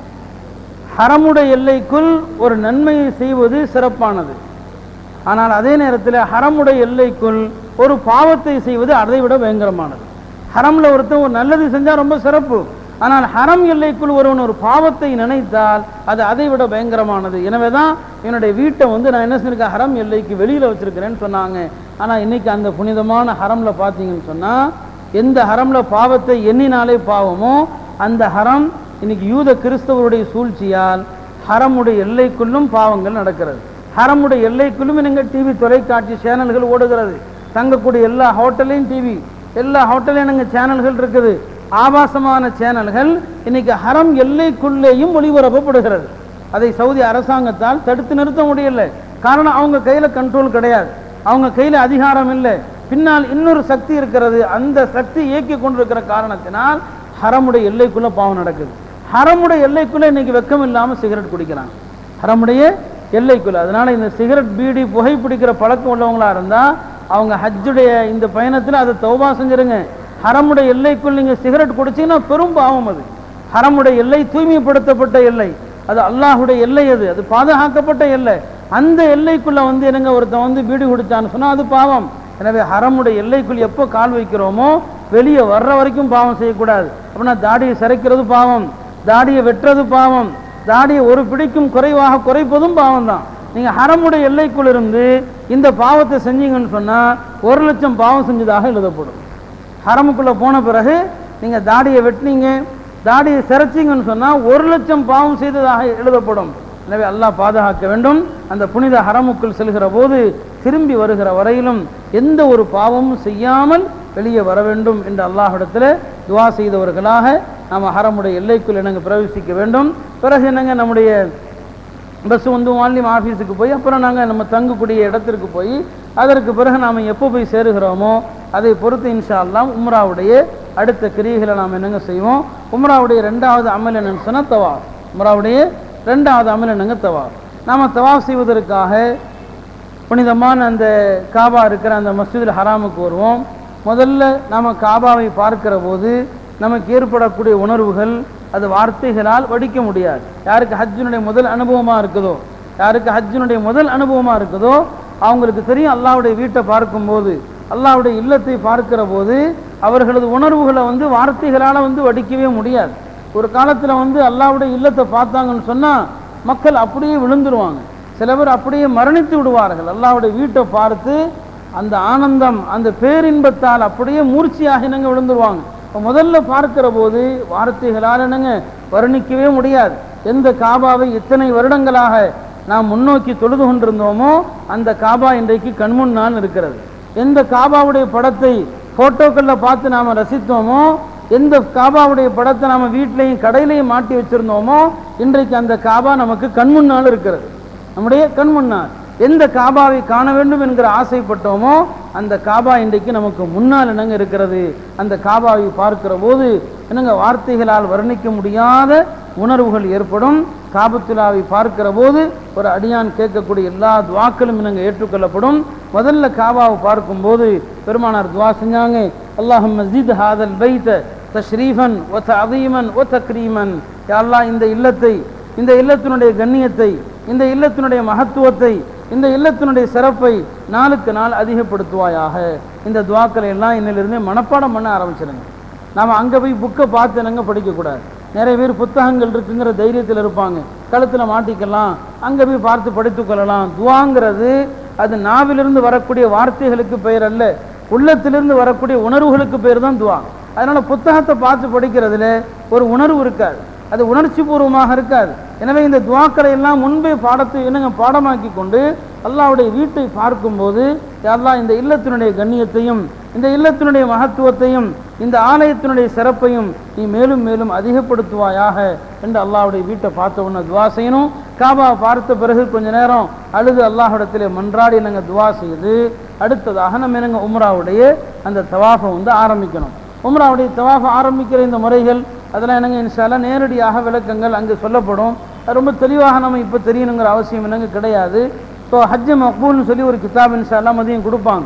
ஹரமுடைய எல்லைக்குள் ஒரு நன்மையை செய்வது சிறப்பானது ஆனால் அதே நேரத்தில் ஹரமுடைய எல்லைக்குள் ஒரு பாவத்தை செய்வது அதை விட பயங்கரமானது ஹரம்ல ஒருத்தன் ஒரு நல்லது செஞ்சா ரொம்ப சிறப்பு ஆனால் ஹரம் எல்லைக்குள் ஒருவன் ஒரு பாவத்தை நினைத்தால் அது அதை விட பயங்கரமானது எனவே தான் என்னுடைய வீட்டை வந்து நான் என்ன செஞ்சிருக்கேன் ஹரம் எல்லைக்கு வெளியில வச்சிருக்கிறேன்னு சொன்னாங்க ஆனால் இன்னைக்கு அந்த புனிதமான ஹரம்ல பார்த்தீங்கன்னு சொன்னா எந்த ஹரம்ல பாவத்தை எண்ணினாலே பாவமோ அந்த ஹரம் இன்னைக்கு யூத கிறிஸ்தவருடைய சூழ்ச்சியால் ஹரமுடைய எல்லைக்குள்ளும் பாவங்கள் நடக்கிறது ஹரமுடைய எல்லைக்குள்ளும் நீங்கள் டிவி தொலைக்காட்சி சேனல்கள் ஓடுகிறது தங்கக்கூடிய எல்லா ஹோட்டல்லையும் டிவி எல்லா ஹோட்டல்லையும் என்னங்க சேனல்கள் இருக்குது ஆபாசமான சேனல்கள் இன்னைக்கு ஹரம் எல்லைக்குள்ளேயும் ஒளிபரப்பப்படுகிறது அதை சவுதி அரசாங்கத்தால் தடுத்து நிறுத்த முடியல காரணம் அவங்க கையில கண்ட்ரோல் கிடையாது அவங்க கையில அதிகாரம் இல்லை பின்னால் இன்னொரு சக்தி இருக்கிறது அந்த சக்தி இயக்கி கொண்டிருக்கிற காரணத்தினால் ஹரமுடைய எல்லைக்குள்ள பாவம் நடக்குது ஹரமுடைய எல்லைக்குள்ள இன்னைக்கு வெக்கம் இல்லாம சிகரெட் குடிக்கிறாங்க ஹரமுடைய எல்லைக்குள்ள அதனால இந்த சிகரெட் பீடி புகை பிடிக்கிற பழக்கம் உள்ளவங்களா இருந்தா அவங்க ஹஜ்ஜுடைய இந்த பயணத்துல அதை தௌபா செஞ்சிருங்க ஹரமுடைய எல்லைக்குள் நீங்க சிகரெட் குடிச்சீங்கன்னா பெரும் பாவம் அது ஹரமுடைய எல்லை தூய்மைப்படுத்தப்பட்ட எல்லை அது அல்லாஹுடைய எல்லை அது அது பாதுகாக்கப்பட்ட எல்லை அந்த எல்லைக்குள்ள வந்து என்னங்க ஒருத்தன் வந்து பீடி குடிச்சான்னு சொன்னா அது பாவம் எனவே ஹரமுடைய எல்லைக்குள் எப்போ கால் வைக்கிறோமோ வெளியே வர்ற வரைக்கும் பாவம் செய்யக்கூடாது அப்படின்னா தாடியை சிரைக்கிறது பாவம் தாடியை வெட்டுறது பாவம் தாடியை ஒரு பிடிக்கும் குறைவாக குறைப்பதும் பாவம் தான் நீங்க ஹரமுடைய எல்லைக்குள் இருந்து இந்த பாவத்தை செஞ்சீங்கன்னு சொன்னா ஒரு லட்சம் பாவம் செஞ்சதாக எழுதப்படும் ஹரமுக்குள்ள போன பிறகு நீங்க தாடியை வெட்டினீங்க தாடியை சிரைச்சிங்கன்னு சொன்னா ஒரு லட்சம் பாவம் செய்ததாக எழுதப்படும் எனவே அல்லாஹ் பாதுகாக்க வேண்டும் அந்த புனித ஹரமுக்குள் செல்கிற போது திரும்பி வருகிற வரையிலும் எந்த ஒரு பாவமும் செய்யாமல் வெளியே வர வேண்டும் என்று அல்லாஹ்விடத்தில் துவா செய்தவர்களாக நாம் ஹரமுடைய எல்லைக்குள் என்னங்க பிரவேசிக்க வேண்டும் பிறகு என்னங்க நம்முடைய பஸ் வந்து வால்யூம் ஆஃபீஸுக்கு போய் அப்புறம் நாங்கள் நம்ம தங்கக்கூடிய இடத்திற்கு போய் அதற்கு பிறகு நாம் எப்போ போய் சேருகிறோமோ அதை பொறுத்து இன்ஷா அல்லாம் உம்ராவுடைய அடுத்த கிரியைகளை நாம் என்னங்க செய்வோம் உம்ராவுடைய ரெண்டாவது அமல் என்னன்னு சொன்னால் தவா உம்ராவுடைய ரெண்டாவது அமல் என்னங்க தவா நாம் தவா செய்வதற்காக புனிதமான அந்த காபா இருக்கிற அந்த மஸ்ஜிதுல் ஹராமுக்கு வருவோம் முதல்ல நாம் காபாவை பார்க்கிற போது நமக்கு ஏற்படக்கூடிய உணர்வுகள் அது வார்த்தைகளால் வடிக்க முடியாது யாருக்கு ஹஜ்ஜினுடைய முதல் அனுபவமாக இருக்குதோ யாருக்கு ஹஜ்ஜினுடைய முதல் அனுபவமாக இருக்குதோ அவங்களுக்கு தெரியும் அல்லாவுடைய வீட்டை பார்க்கும்போது அல்லாவுடைய இல்லத்தை பார்க்கிற போது அவர்களது உணர்வுகளை வந்து வார்த்தைகளால் வந்து வடிக்கவே முடியாது ஒரு காலத்தில் வந்து அல்லாவுடைய இல்லத்தை பார்த்தாங்கன்னு சொன்னால் மக்கள் அப்படியே விழுந்துருவாங்க சில பேர் அப்படியே மரணித்து விடுவார்கள் அல்லாவுடைய வீட்டை பார்த்து அந்த ஆனந்தம் அந்த பேரின்பத்தால் அப்படியே மூர்ச்சியாக என்னங்க விழுந்துருவாங்க இப்போ முதல்ல பார்க்கிற போது வார்த்தைகளால் என்னங்க வர்ணிக்கவே முடியாது எந்த காபாவை இத்தனை வருடங்களாக நாம் முன்னோக்கி தொழுது கொண்டிருந்தோமோ அந்த காபா இன்றைக்கு கண்முன்னால் இருக்கிறது எந்த காபாவுடைய படத்தை போட்டோக்களில் பார்த்து நாம் ரசித்தோமோ எந்த காபாவுடைய படத்தை நாம வீட்லையும் கடையிலையும் மாட்டி வச்சிருந்தோமோ இன்றைக்கு அந்த காபா நமக்கு கண்முன்னால் இருக்கிறது நம்முடைய கண்முன்னால் எந்த காபாவை காண வேண்டும் என்கிற ஆசைப்பட்டோமோ அந்த காபா இன்றைக்கு நமக்கு முன்னால் என்னங்க இருக்கிறது அந்த காபாவை பார்க்கிற போது என்னங்க வார்த்தைகளால் வர்ணிக்க முடியாத உணர்வுகள் ஏற்படும் காபத்துலாவை பார்க்கிற போது ஒரு அடியான் கேட்கக்கூடிய எல்லா துவாக்களும் என்னங்க ஏற்றுக்கொள்ளப்படும் முதல்ல காபாவை பார்க்கும்போது பெருமானார் துவா செஞ்சாங்க அல்லாஹும் மஸ்ஜித் ஹாதல் பைத்த தஷ்ரீஃபன் ஒ அதீமன் ஒ தக்ரீமன் அல்லாஹ் இந்த இல்லத்தை இந்த இல்லத்தினுடைய கண்ணியத்தை இந்த இல்லத்தினுடைய மகத்துவத்தை இந்த இல்லத்தினுடைய சிறப்பை நாளுக்கு நாள் அதிகப்படுத்துவாயாக இந்த துவாக்களை எல்லாம் இன்னிலிருந்து மனப்பாடம் பண்ண ஆரம்பிச்சிடுங்க நாம் அங்கே போய் புக்கை பார்த்து என்னங்க படிக்கக்கூடாது நிறைய பேர் புத்தகங்கள் இருக்குங்கிற தைரியத்தில் இருப்பாங்க கழுத்தில் மாட்டிக்கலாம் அங்கே போய் பார்த்து படித்துக் கொள்ளலாம் துவாங்கிறது அது நாவிலிருந்து வரக்கூடிய வார்த்தைகளுக்கு பெயர் அல்ல உள்ளத்திலிருந்து வரக்கூடிய உணர்வுகளுக்கு பேர் தான் துவா அதனால புத்தகத்தை பார்த்து படிக்கிறதுல ஒரு உணர்வு இருக்காது அது உணர்ச்சி பூர்வமாக இருக்காது எனவே இந்த துவாக்களை எல்லாம் முன்பே பாடத்தை என்னங்க பாடமாக்கி கொண்டு அல்லாவுடைய வீட்டை பார்க்கும்போது அல்லாஹ் இந்த இல்லத்தினுடைய கண்ணியத்தையும் இந்த இல்லத்தினுடைய மகத்துவத்தையும் இந்த ஆலயத்தினுடைய சிறப்பையும் நீ மேலும் மேலும் அதிகப்படுத்துவாயாக என்று அல்லாவுடைய வீட்டை பார்த்த உடனே துவா செய்யணும் காபாவை பார்த்த பிறகு கொஞ்ச நேரம் அழுது அல்லாஹ்விடத்திலே மன்றாடி என்னங்க துவா செய்து அடுத்ததாக நம்ம என்னங்க உம்ராவுடைய அந்த தவாஃபை வந்து ஆரம்பிக்கணும் உம்ராவுடைய தவாஃபை ஆரம்பிக்கிற இந்த முறைகள் அதெல்லாம் என்னங்க இன்ஷால்லா நேரடியாக விளக்கங்கள் அங்கே சொல்லப்படும் அது ரொம்ப தெளிவாக நம்ம இப்போ தெரியணுங்கிற அவசியம் என்னங்க கிடையாது ஸோ ஹஜ்ஜ மக்பூல்னு சொல்லி ஒரு கிதாப் இன்ஷால்லா மதியம் கொடுப்பாங்க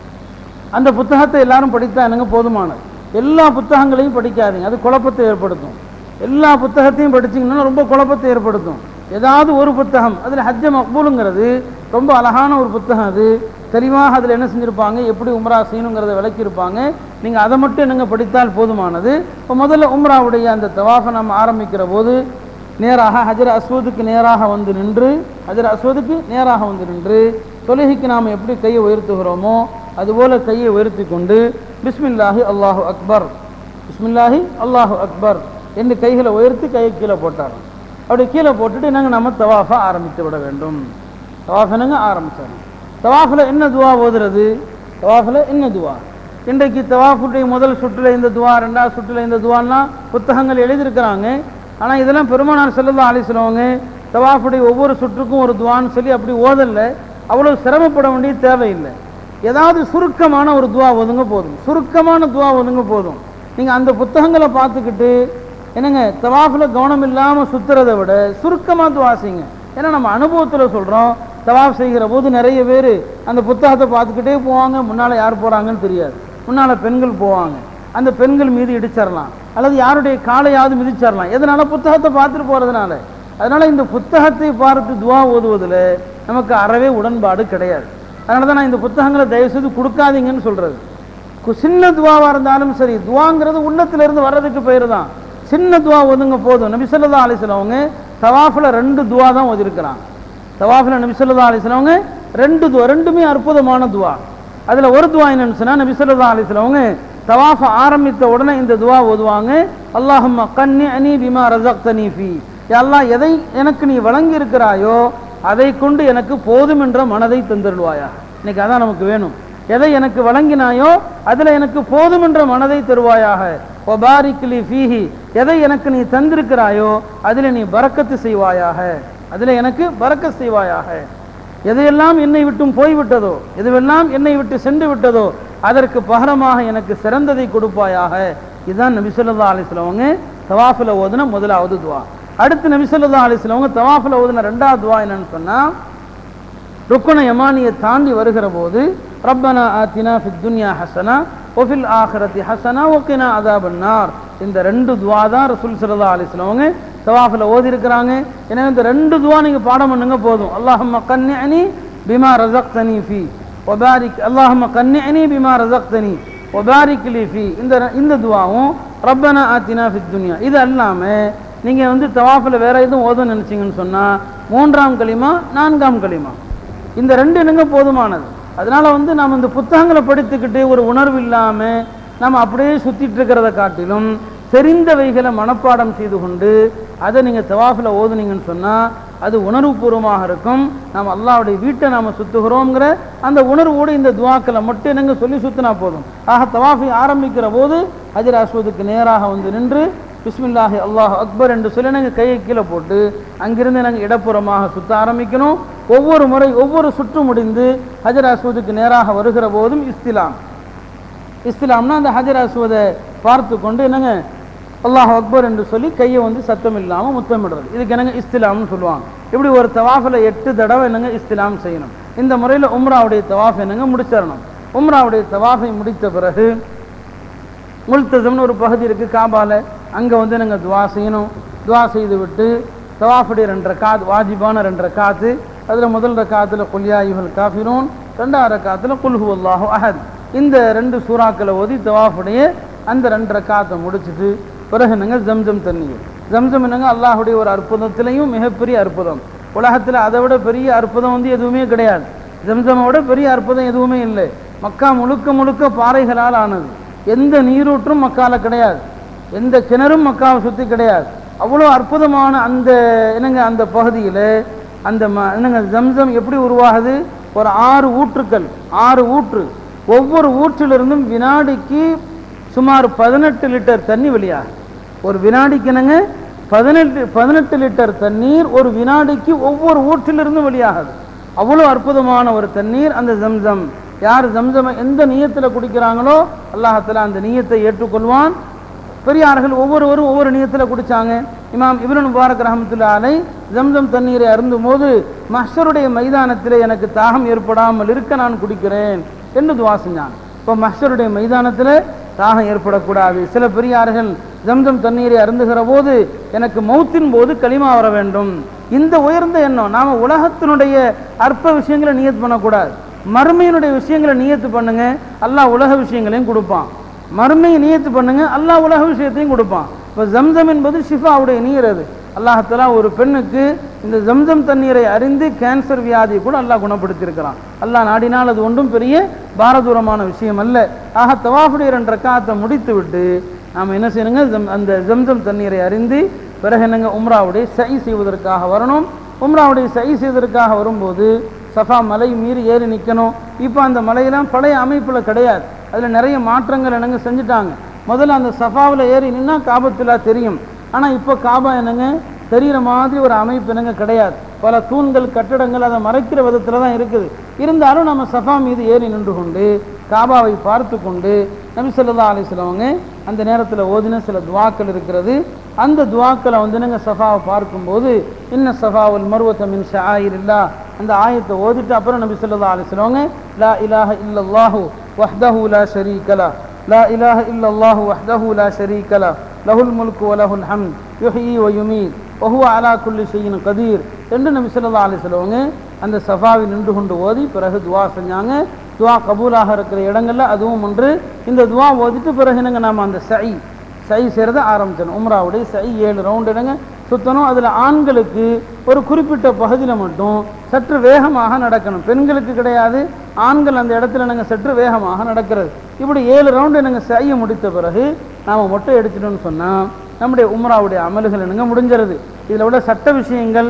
அந்த புத்தகத்தை எல்லாரும் படித்தா என்னங்க போதுமானது எல்லா புத்தகங்களையும் படிக்காதீங்க அது குழப்பத்தை ஏற்படுத்தும் எல்லா புத்தகத்தையும் படிச்சீங்கன்னா ரொம்ப குழப்பத்தை ஏற்படுத்தும் ஏதாவது ஒரு புத்தகம் அதில் ஹஜ்ஜ மக்பூலுங்கிறது ரொம்ப அழகான ஒரு புத்தகம் அது தெளிவாக அதில் என்ன செஞ்சுருப்பாங்க எப்படி உம்ரா செய்யணுங்கிறத விளக்கியிருப்பாங்க நீங்கள் அதை மட்டும் என்னங்க படித்தால் போதுமானது இப்போ முதல்ல உம்ராவுடைய அந்த தவாஃபை நம்ம ஆரம்பிக்கிற போது நேராக ஹஜர் அஸ்வதுக்கு நேராக வந்து நின்று ஹஜர் அஸ்வதுக்கு நேராக வந்து நின்று தொழுகைக்கு நாம் எப்படி கையை உயர்த்துகிறோமோ அதுபோல கையை உயர்த்தி கொண்டு பிஸ்மில்லாஹி அல்லாஹு அக்பர் பிஸ்மில்லாஹி அல்லாஹு அக்பர் என்று கைகளை உயர்த்தி கையை கீழே போட்டார் அப்படி கீழே போட்டுட்டு நாங்கள் நம்ம தவாஃபை ஆரம்பித்து விட வேண்டும் தவாஃப் என்னங்க ஆரம்பிச்சாங்க தவாஃபில் என்ன துவா ஓதுறது தவாஃபில் என்ன துவா இன்றைக்கு தவாஃபுடைய முதல் சுற்றுல இந்த துவா ரெண்டாவது சுற்றுல இந்த துவான்லாம் புத்தகங்கள் எழுதியிருக்கிறாங்க ஆனால் இதெல்லாம் பெருமானார் செல்லல்லா அலிஸ்லவங்க தவாஃபுடைய ஒவ்வொரு சுற்றுக்கும் ஒரு துவான்னு சொல்லி அப்படி ஓதல்ல அவ்வளோ சிரமப்பட வேண்டிய தேவையில்லை ஏதாவது சுருக்கமான ஒரு துவா ஒதுங்க போதும் சுருக்கமான துவா ஒதுங்க போதும் நீங்கள் அந்த புத்தகங்களை பார்த்துக்கிட்டு என்னங்க தவாஃபில் கவனம் இல்லாமல் சுற்றுறதை விட சுருக்கமாக துவா செய்யுங்க ஏன்னா நம்ம அனுபவத்தில் சொல்கிறோம் தவாஃப் செய்கிற போது நிறைய பேர் அந்த புத்தகத்தை பார்த்துக்கிட்டே போவாங்க முன்னால் யார் போகிறாங்கன்னு தெரியாது முன்னால் பெண்கள் போவாங்க அந்த பெண்கள் மீது இடிச்சிடலாம் அல்லது யாருடைய காலையாவது மிதிச்சிடலாம் எதனால புத்தகத்தை பார்த்துட்டு போகிறதுனால அதனால இந்த புத்தகத்தை பார்த்து துவா ஓதுவதில் நமக்கு அறவே உடன்பாடு கிடையாது அதனால தான் நான் இந்த புத்தகங்களை தயவுசெய்து கொடுக்காதீங்கன்னு சொல்கிறது கு- சின்ன துவாவாக இருந்தாலும் சரி துவாங்கிறது உள்ளத்திலிருந்து வர்றதுக்கு பேர் தான் சின்ன துவா ஒதுங்க போதும் நபிசல்லா அலிஸ்லாம் அவங்க தவாஃபில் ரெண்டு துவா தான் ஓதிருக்கிறாங்க தவாஃபில் நபிசல்லா அலிஸ்லாம் அவங்க ரெண்டு துவா ரெண்டுமே அற்புதமான துவா அதில் ஒரு துவா என்னன்னு சொன்னால் நபிசல்லா அலிஸ்லாம் அவங்க தவாஃப ஆரம்பித்த உடனே இந்த துவா ஓதுவாங்க அல்லாஹும்ம கன்னி அனி பிமா ரசக்தனி ஃபி அல்லாஹ் எதை எனக்கு நீ வழங்கி இருக்கிறாயோ அதை கொண்டு எனக்கு போதும் என்ற மனதை தந்துடுவாயா இன்னைக்கு அதான் நமக்கு வேணும் எதை எனக்கு வழங்கினாயோ அதில் எனக்கு போதும் என்ற மனதை தருவாயாக ஒபாரிக்லி ஃபீஹி எதை எனக்கு நீ தந்திருக்கிறாயோ அதில் நீ பறக்கத்து செய்வாயாக அதில் எனக்கு பறக்க செய்வாயாக எதையெல்லாம் என்னை விட்டும் போய்விட்டதோ எதுவெல்லாம் என்னை விட்டு சென்று விட்டதோ அதற்கு பகரமாக எனக்கு சிறந்ததை கொடுப்பாயாக இதுதான் நபிசல்லா அலிஸ்லவங்க தவாஃபில் ஓதுன முதலாவது துவா அடுத்து நபிசல்லா அலிஸ்லவங்க தவாஃபில் ஓதுன ரெண்டாவது துவா என்னன்னு சொன்னால் ருக்குன யமானியை தாண்டி வருகிற போது ரப்பனா ஆத்தினா ஃபித் துன்யா ஹசனா ஒஃபில் ஆஹிரத்தி ஹசனா ஒக்கினா அதாபன்னார் இந்த ரெண்டு துவா தான் ரசூல் சல்லா அலிஸ்லவங்க தவாஃபில் ஓதி இருக்கிறாங்க எனவே இந்த ரெண்டு துவா நீங்கள் பாடம் பண்ணுங்க போதும் அல்லாஹம்ம கன்னிஅனி பிமா ரசக்தனி ஃபி ஒபாரிக் அல்லாஹம்ம கன்னிஅனி பிமா ரசக்தனி ஒபாரிக் லி ஃபி இந்த ரெ- இந்த துவாவும் ரப்பனா ஆத்தினா ஃபித் துன்யா இது அல்லாமல் நீங்கள் வந்து தவாஃபில் வேற எதுவும் ஓதணும்னு நினச்சிங்கன்னு சொன்னால் மூன்றாம் களிமா நான்காம் களிமா இந்த ரெண்டு என்னங்க போதுமானது அதனால வந்து நாம் இந்த புத்தகங்களை படித்துக்கிட்டு ஒரு உணர்வு இல்லாமல் நம்ம அப்படியே சுத்திட்டு இருக்கிறத காட்டிலும் தெரிந்தவைகளை மனப்பாடம் செய்து கொண்டு அதை நீங்கள் தவாஃபில் ஓதுனீங்கன்னு சொன்னால் அது உணர்வுபூர்வமாக இருக்கும் நாம் அல்லாஹ்வுடைய வீட்டை நாம் சுத்துகிறோங்கிற அந்த உணர்வோடு இந்த துவாக்களை மட்டும் என்னங்க சொல்லி சுத்தினா போதும் ஆக தவாஃபை ஆரம்பிக்கிற போது ஹஜர் அஸ்வதுக்கு நேராக வந்து நின்று பிஸ்மில்லாஹி அல்லாஹ் அக்பர் என்று சொல்லி நாங்கள் கையை கீழே போட்டு அங்கிருந்து நாங்கள் இடப்புறமாக சுத்த ஆரம்பிக்கணும் ஒவ்வொரு முறை ஒவ்வொரு சுற்று முடிந்து ஹஜர் அஸ்வதுக்கு நேராக வருகிற போதும் இஸ்திலாம் இஸ்லாம்னா அந்த ஹஜர் அஸ்வதை பார்த்து கொண்டு என்னங்க அல்லாஹ் அக்பர் என்று சொல்லி கையை வந்து சத்தம் இல்லாமல் முத்தமிடுறது இதுக்கு என்னங்க இஸ்திலாம்னு சொல்லுவாங்க இப்படி ஒரு தவாஃபில் எட்டு தடவை என்னங்க இஸ்திலாம் செய்யணும் இந்த முறையில் உம்ராவுடைய தவாஃப் என்னங்க முடிச்சிடணும் உம்ராவுடைய தவாஃபை முடித்த பிறகு முல்தசம்னு ஒரு பகுதி இருக்குது காபால அங்கே வந்து நாங்கள் துவா செய்யணும் துவா செய்து விட்டு தவாஃபுடைய ரெண்டு ரக்காத் வாஜிபான ரெண்டு ரக்காத்து அதில் முதல் ரக்காத்தில் குல்யா யுஹல் காஃபிரூன் ரெண்டாவது ரக்காத்தில் குல்ஹு அல்லாஹு அஹத் இந்த ரெண்டு சூறாக்களை ஓதி தவாஃபுடைய அந்த ரெண்டு ரக்காத்தை முடிச்சிட்டு பிறகு என்னங்க ஜம்ஜம் தண்ணீர் ஜம்ஜம் என்னங்க அல்லாஹுடைய ஒரு அற்புதத்திலையும் மிகப்பெரிய அற்புதம் உலகத்தில் அதை விட பெரிய அற்புதம் வந்து எதுவுமே கிடையாது ஜம்ஜமை விட பெரிய அற்புதம் எதுவுமே இல்லை மக்கா முழுக்க முழுக்க பாறைகளால் ஆனது எந்த நீரூற்றும் மக்கால கிடையாது எந்த கிணறும் மக்காவை சுற்றி கிடையாது அவ்வளோ அற்புதமான அந்த என்னங்க அந்த பகுதியில் அந்த ம என்னங்க ஜம்சம் எப்படி உருவாகுது ஒரு ஆறு ஊற்றுக்கள் ஆறு ஊற்று ஒவ்வொரு ஊற்றிலிருந்தும் வினாடிக்கு சுமார் பதினெட்டு லிட்டர் தண்ணி வெளியாகும் ஒரு வினாடிக்கு என்னங்க பதினெட்டு பதினெட்டு லிட்டர் தண்ணீர் ஒரு வினாடிக்கு ஒவ்வொரு ஊற்றிலிருந்தும் வெளியாகுது அவ்வளோ அற்புதமான ஒரு தண்ணீர் அந்த ஜம்சம் யார் ஜம்சம் எந்த நியத்தில் குடிக்கிறாங்களோ அல்லாஹத்துல அந்த நியத்தை ஏற்றுக்கொள்வான் பெரியார்கள் ஒவ்வொருவரும் ஒவ்வொரு நியத்தில் குடிச்சாங்க இமாம் இப்னு முபாரக் ரஹமத்துல்லா அலை ஜம்சம் தண்ணீரை அருந்தும் போது மஹ்ஷருடைய மைதானத்தில் எனக்கு தாகம் ஏற்படாமல் இருக்க நான் குடிக்கிறேன் என்று துவா செஞ்சான் இப்போ மஹ்ஷருடைய மைதானத்தில் தாகம் ஏற்படக்கூடாது சில பெரியார்கள் ஜம்சம் தண்ணீரை அருந்துகிற போது எனக்கு மௌத்தின் போது களிமா வர வேண்டும் இந்த உயர்ந்த எண்ணம் நாம உலகத்தினுடைய அற்ப விஷயங்களை நியத் பண்ணக்கூடாது மறுமையினுடைய விஷயங்களை நியத்து பண்ணுங்க அல்லாஹ் உலக விஷயங்களையும் கொடுப்பான் மறுமையை நியத்து பண்ணுங்க அல்லாஹ் உலக விஷயத்தையும் கொடுப்பான் இப்போ ஜம்சம் என்பது ஷிஃபாவுடைய நீர் அது அல்லாஹத்தலா ஒரு பெண்ணுக்கு இந்த ஜம்சம் தண்ணீரை அறிந்து கேன்சர் வியாதியை கூட அல்லாஹ் குணப்படுத்தியிருக்கிறான் அல்லாஹ் நாடினால் அது ஒன்றும் பெரிய பாரதூரமான விஷயம் அல்ல ஆக தவாஃபுடைய ரெண்டு ரக்காத்தை முடித்து விட்டு நாம் என்ன செய்யணுங்க ஜம் அந்த ஜம்சம் தண்ணீரை அறிந்து பிறகு என்னங்க உம்ராவுடைய சை செய்வதற்காக வரணும் உம்ராவுடைய சை செய்வதற்காக வரும்போது சஃபா மலை மீறி ஏறி நிற்கணும் இப்போ அந்த மலையெல்லாம் பழைய அமைப்பில் கிடையாது அதில் நிறைய மாற்றங்கள் என்னங்க செஞ்சுட்டாங்க முதல்ல அந்த சஃபாவில் ஏறி நின்னா காபத்துலா தெரியும் ஆனால் இப்போ காபா என்னங்க தெரிகிற மாதிரி ஒரு அமைப்பு என்னங்க கிடையாது பல தூண்கள் கட்டடங்கள் அதை மறைக்கிற விதத்தில் தான் இருக்குது இருந்தாலும் நம்ம சஃபா மீது ஏறி நின்று கொண்டு காபாவை பார்த்து கொண்டு நபி ஸல்லல்லாஹு அலைஹி வஸல்லமங்க அந்த நேரத்தில் ஓதின சில துவாக்கள் இருக்கிறது அந்த துவாக்களை வந்து நாங்கள் சஃபாவை பார்க்கும்போது இன்ன சஃபாவுல் மருவத்த மின் ஷாயிரில்லா அந்த ஆயத்தை ஓதிட்டு அப்புறம் நபி ஸல்லல்லாஹு அலைஹி வஸல்லமங்க லா இலாஹ இல்லல்லாஹு வஹ்தஹு லா ஷரீக லா இலாஹ இல்லல்லாஹு வஹ்தஹு லா ஷரீக லா லஹுல் முல்கு வ லஹுல் ஹம்த் யுஹ்யி வ யுமீத் வஹுவ அலா குல்லி ஷையின் கதீர் என்று நபி ஸல்லல்லாஹு அலைஹி வஸல்லமங்க அந்த சஃபாவில் நின்று கொண்டு ஓதி பிறகு துவா செஞ்சாங்க துவா கபூலாக இருக்கிற இடங்கள்ல அதுவும் ஒன்று இந்த துவா ஓதிட்டு பிறகு என்னங்க நாம அந்த சை சை செய்கிறத ஆரம்பிச்சிடணும் உம்ராவுடைய சை ஏழு ரவுண்ட் இடங்க சுத்தணும் அதில் ஆண்களுக்கு ஒரு குறிப்பிட்ட பகுதியில் மட்டும் சற்று வேகமாக நடக்கணும் பெண்களுக்கு கிடையாது ஆண்கள் அந்த இடத்துல நாங்கள் சற்று வேகமாக நடக்கிறது இப்படி ஏழு ரவுண்டு நாங்கள் செய்ய முடித்த பிறகு நாம் மொட்டை எடுத்துட்டோம்னு சொன்னால் நம்முடைய உம்ராவுடைய அமல்கள் என்னங்க முடிஞ்சிருது இதில் உள்ள சட்ட விஷயங்கள்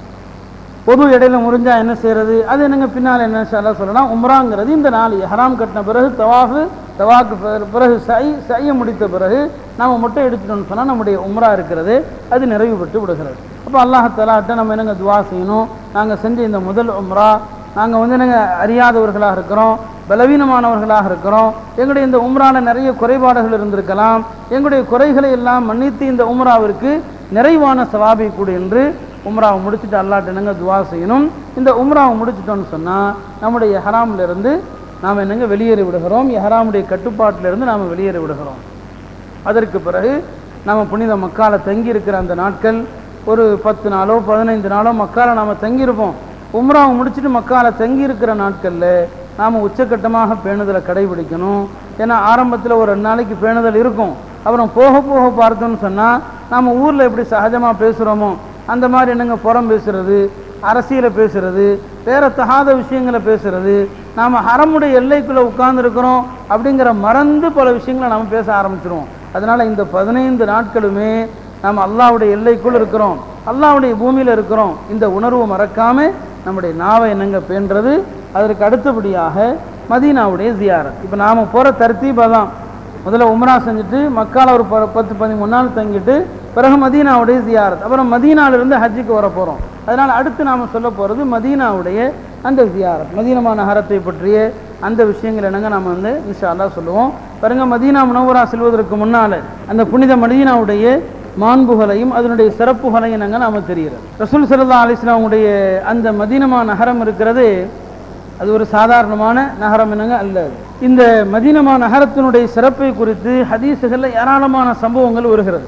பொது இடையில முறிஞ்சா என்ன செய்யறது அது என்னங்க பின்னால் என்ன சொல்ல சொல்லலாம் உம்ராங்கிறது இந்த நாள் ஹராம் கட்டின பிறகு தவாஃபு தவாக்கு பிற- பிறகு சை செய்ய முடித்த பிறகு நாம மொட்டை எடுத்துட்டோம்னு சொன்னால் நம்முடைய உம்ரா இருக்கிறது அது நிறைவு பெற்று விடுகிறது அப்போ அல்லாஹ் தலாட்ட நம்ம என்னங்க துவா செய்யணும் நாங்கள் செஞ்ச இந்த முதல் உம்ரா நாங்கள் வந்து என்னங்க அறியாதவர்களாக இருக்கிறோம் பலவீனமானவர்களாக இருக்கிறோம் எங்களுடைய இந்த உம்ரால நிறைய குறைபாடுகள் இருந்திருக்கலாம் எங்களுடைய குறைகளை எல்லாம் மன்னித்து இந்த உம்ராவிற்கு நிறைவான சவாபை கொடு என்று உம்ராவை முடிச்சுட்டு அல்லாட்ட என்னங்க துவா செய்யணும் இந்த உம்ராவை முடிச்சிட்டோம்னு சொன்னால் நம்முடைய ஹராம்ல இருந்து நாம் என்னங்க வெளியேறி விடுகிறோம் ஹராமுடைய கட்டுப்பாட்டிலிருந்து நாம் வெளியேறி விடுகிறோம் அதற்கு பிறகு நம்ம புனித மக்கால தங்கி இருக்கிற அந்த நாட்கள் ஒரு பத்து நாளோ பதினைந்து நாளோ மக்கால நாம் தங்கியிருப்போம் உம்ராவை முடிச்சுட்டு மக்கால தங்கி இருக்கிற நாட்களில் நாம் உச்சக்கட்டமாக பேணுதலை கடைபிடிக்கணும் ஏன்னா ஆரம்பத்தில் ஒரு ரெண்டு நாளைக்கு பேணுதல் இருக்கும் அப்புறம் போக போக பார்த்தோம்னு சொன்னால் நம்ம ஊரில் எப்படி சகஜமாக பேசுகிறோமோ அந்த மாதிரி என்னங்க புறம் பேசுறது அரசியலை பேசுறது வேற தகாத விஷயங்களை பேசுறது நாம் ஹரமுடைய எல்லைக்குள்ளே உட்கார்ந்துருக்கிறோம் அப்படிங்கிற மறந்து பல விஷயங்களை நம்ம பேச ஆரம்பிச்சிருவோம் அதனால இந்த பதினைந்து நாட்களுமே நாம் அல்லாஹ்வுடைய எல்லைக்குள் இருக்கிறோம் அல்லாஹ்வுடைய பூமியில் இருக்கிறோம் இந்த உணர்வு மறக்காம நம்முடைய நாவை என்னங்க பேன்றது அதற்கு அடுத்தபடியாக மதீனாவுடைய ஜியாரத் இப்போ நாம் போகிற தர்த்தீபா தான் முதல்ல உம்ரா செஞ்சுட்டு மக்கால ஒரு ப- பத்து பதிமூணு நாள் தங்கிட்டு பிறகு மதீனாவுடைய ஜியாரத் அப்புறம் மதீனாவிலிருந்து ஹஜ்ஜுக்கு வர போகிறோம் அதனால் அடுத்து நாம் சொல்ல போகிறது மதீனாவுடைய அந்த ஜியாரத் மதீனமா நகரத்தை பற்றிய அந்த விஷயங்கள் என்னங்க நம்ம வந்து இன்ஷா அல்லாஹ் சொல்லுவோம் பாருங்க மதீனா முனவரா செல்வதற்கு முன்னால் அந்த புனித மதீனாவுடைய மாண்புகளையும் அதனுடைய சிறப்புகளையும் என்னங்க நாம தெரிகிறது ரசூல் சல்லா அலிஸ்லாமுடைய அந்த மதீனமா நகரம் இருக்கிறது அது ஒரு சாதாரணமான நகரம் என்னங்க அல்ல அது. இந்த மதீனமா நகரத்தினுடைய சிறப்பை குறித்து ஹதீஸுகள்ல ஏராளமான சம்பவங்கள் வருகிறது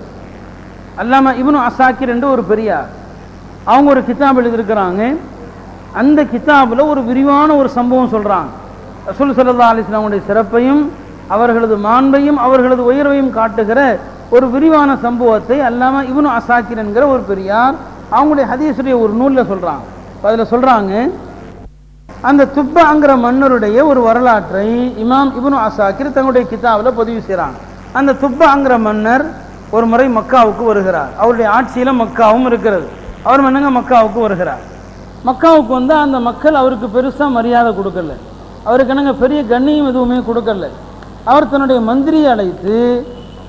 அல்லாம இப்னு அசாக்கிர் என்று ஒரு பெரியார் அவங்க ஒரு கிதாப் எழுதியிருக்கிறாங்க அந்த கிதாபில் ஒரு விரிவான ஒரு சம்பவம் சொல்றாங்க ரசூல் சல்லா அலிஸ்லாமுடைய சிறப்பையும் அவர்களது மாண்பையும் அவர்களது உயர்வையும் காட்டுகிற ஒரு விரிவான சம்பவத்தை அல்லாம இப்னு அசாக்கிர் என்கிற ஒரு பெரியார் அவங்களுடைய ஹதீஸுடைய ஒரு நூலில் சொல்றாங்க அதில் சொல்றாங்க அந்த துப்பாங்கிற மன்னருடைய ஒரு வரலாற்றை இமாம் இப்னு அசாக்கிர் தங்களுடைய கிதாபில் பதிவு செய்கிறாங்க அந்த துப்பாங்கிற மன்னர் ஒரு முறை மக்காவுக்கு வருகிறார் அவருடைய ஆட்சியில மக்காவும் இருக்கிறது அவர் மன்னங்க மக்காவுக்கு வருகிறார் மக்காவுக்கு வந்து அந்த மக்கள் அவருக்கு பெருசா மரியாதை கொடுக்கல அவருக்கு என்னங்க பெரிய கண்ணியம் எதுவுமே கொடுக்கல அவர் தன்னுடைய மந்திரியை அழைத்து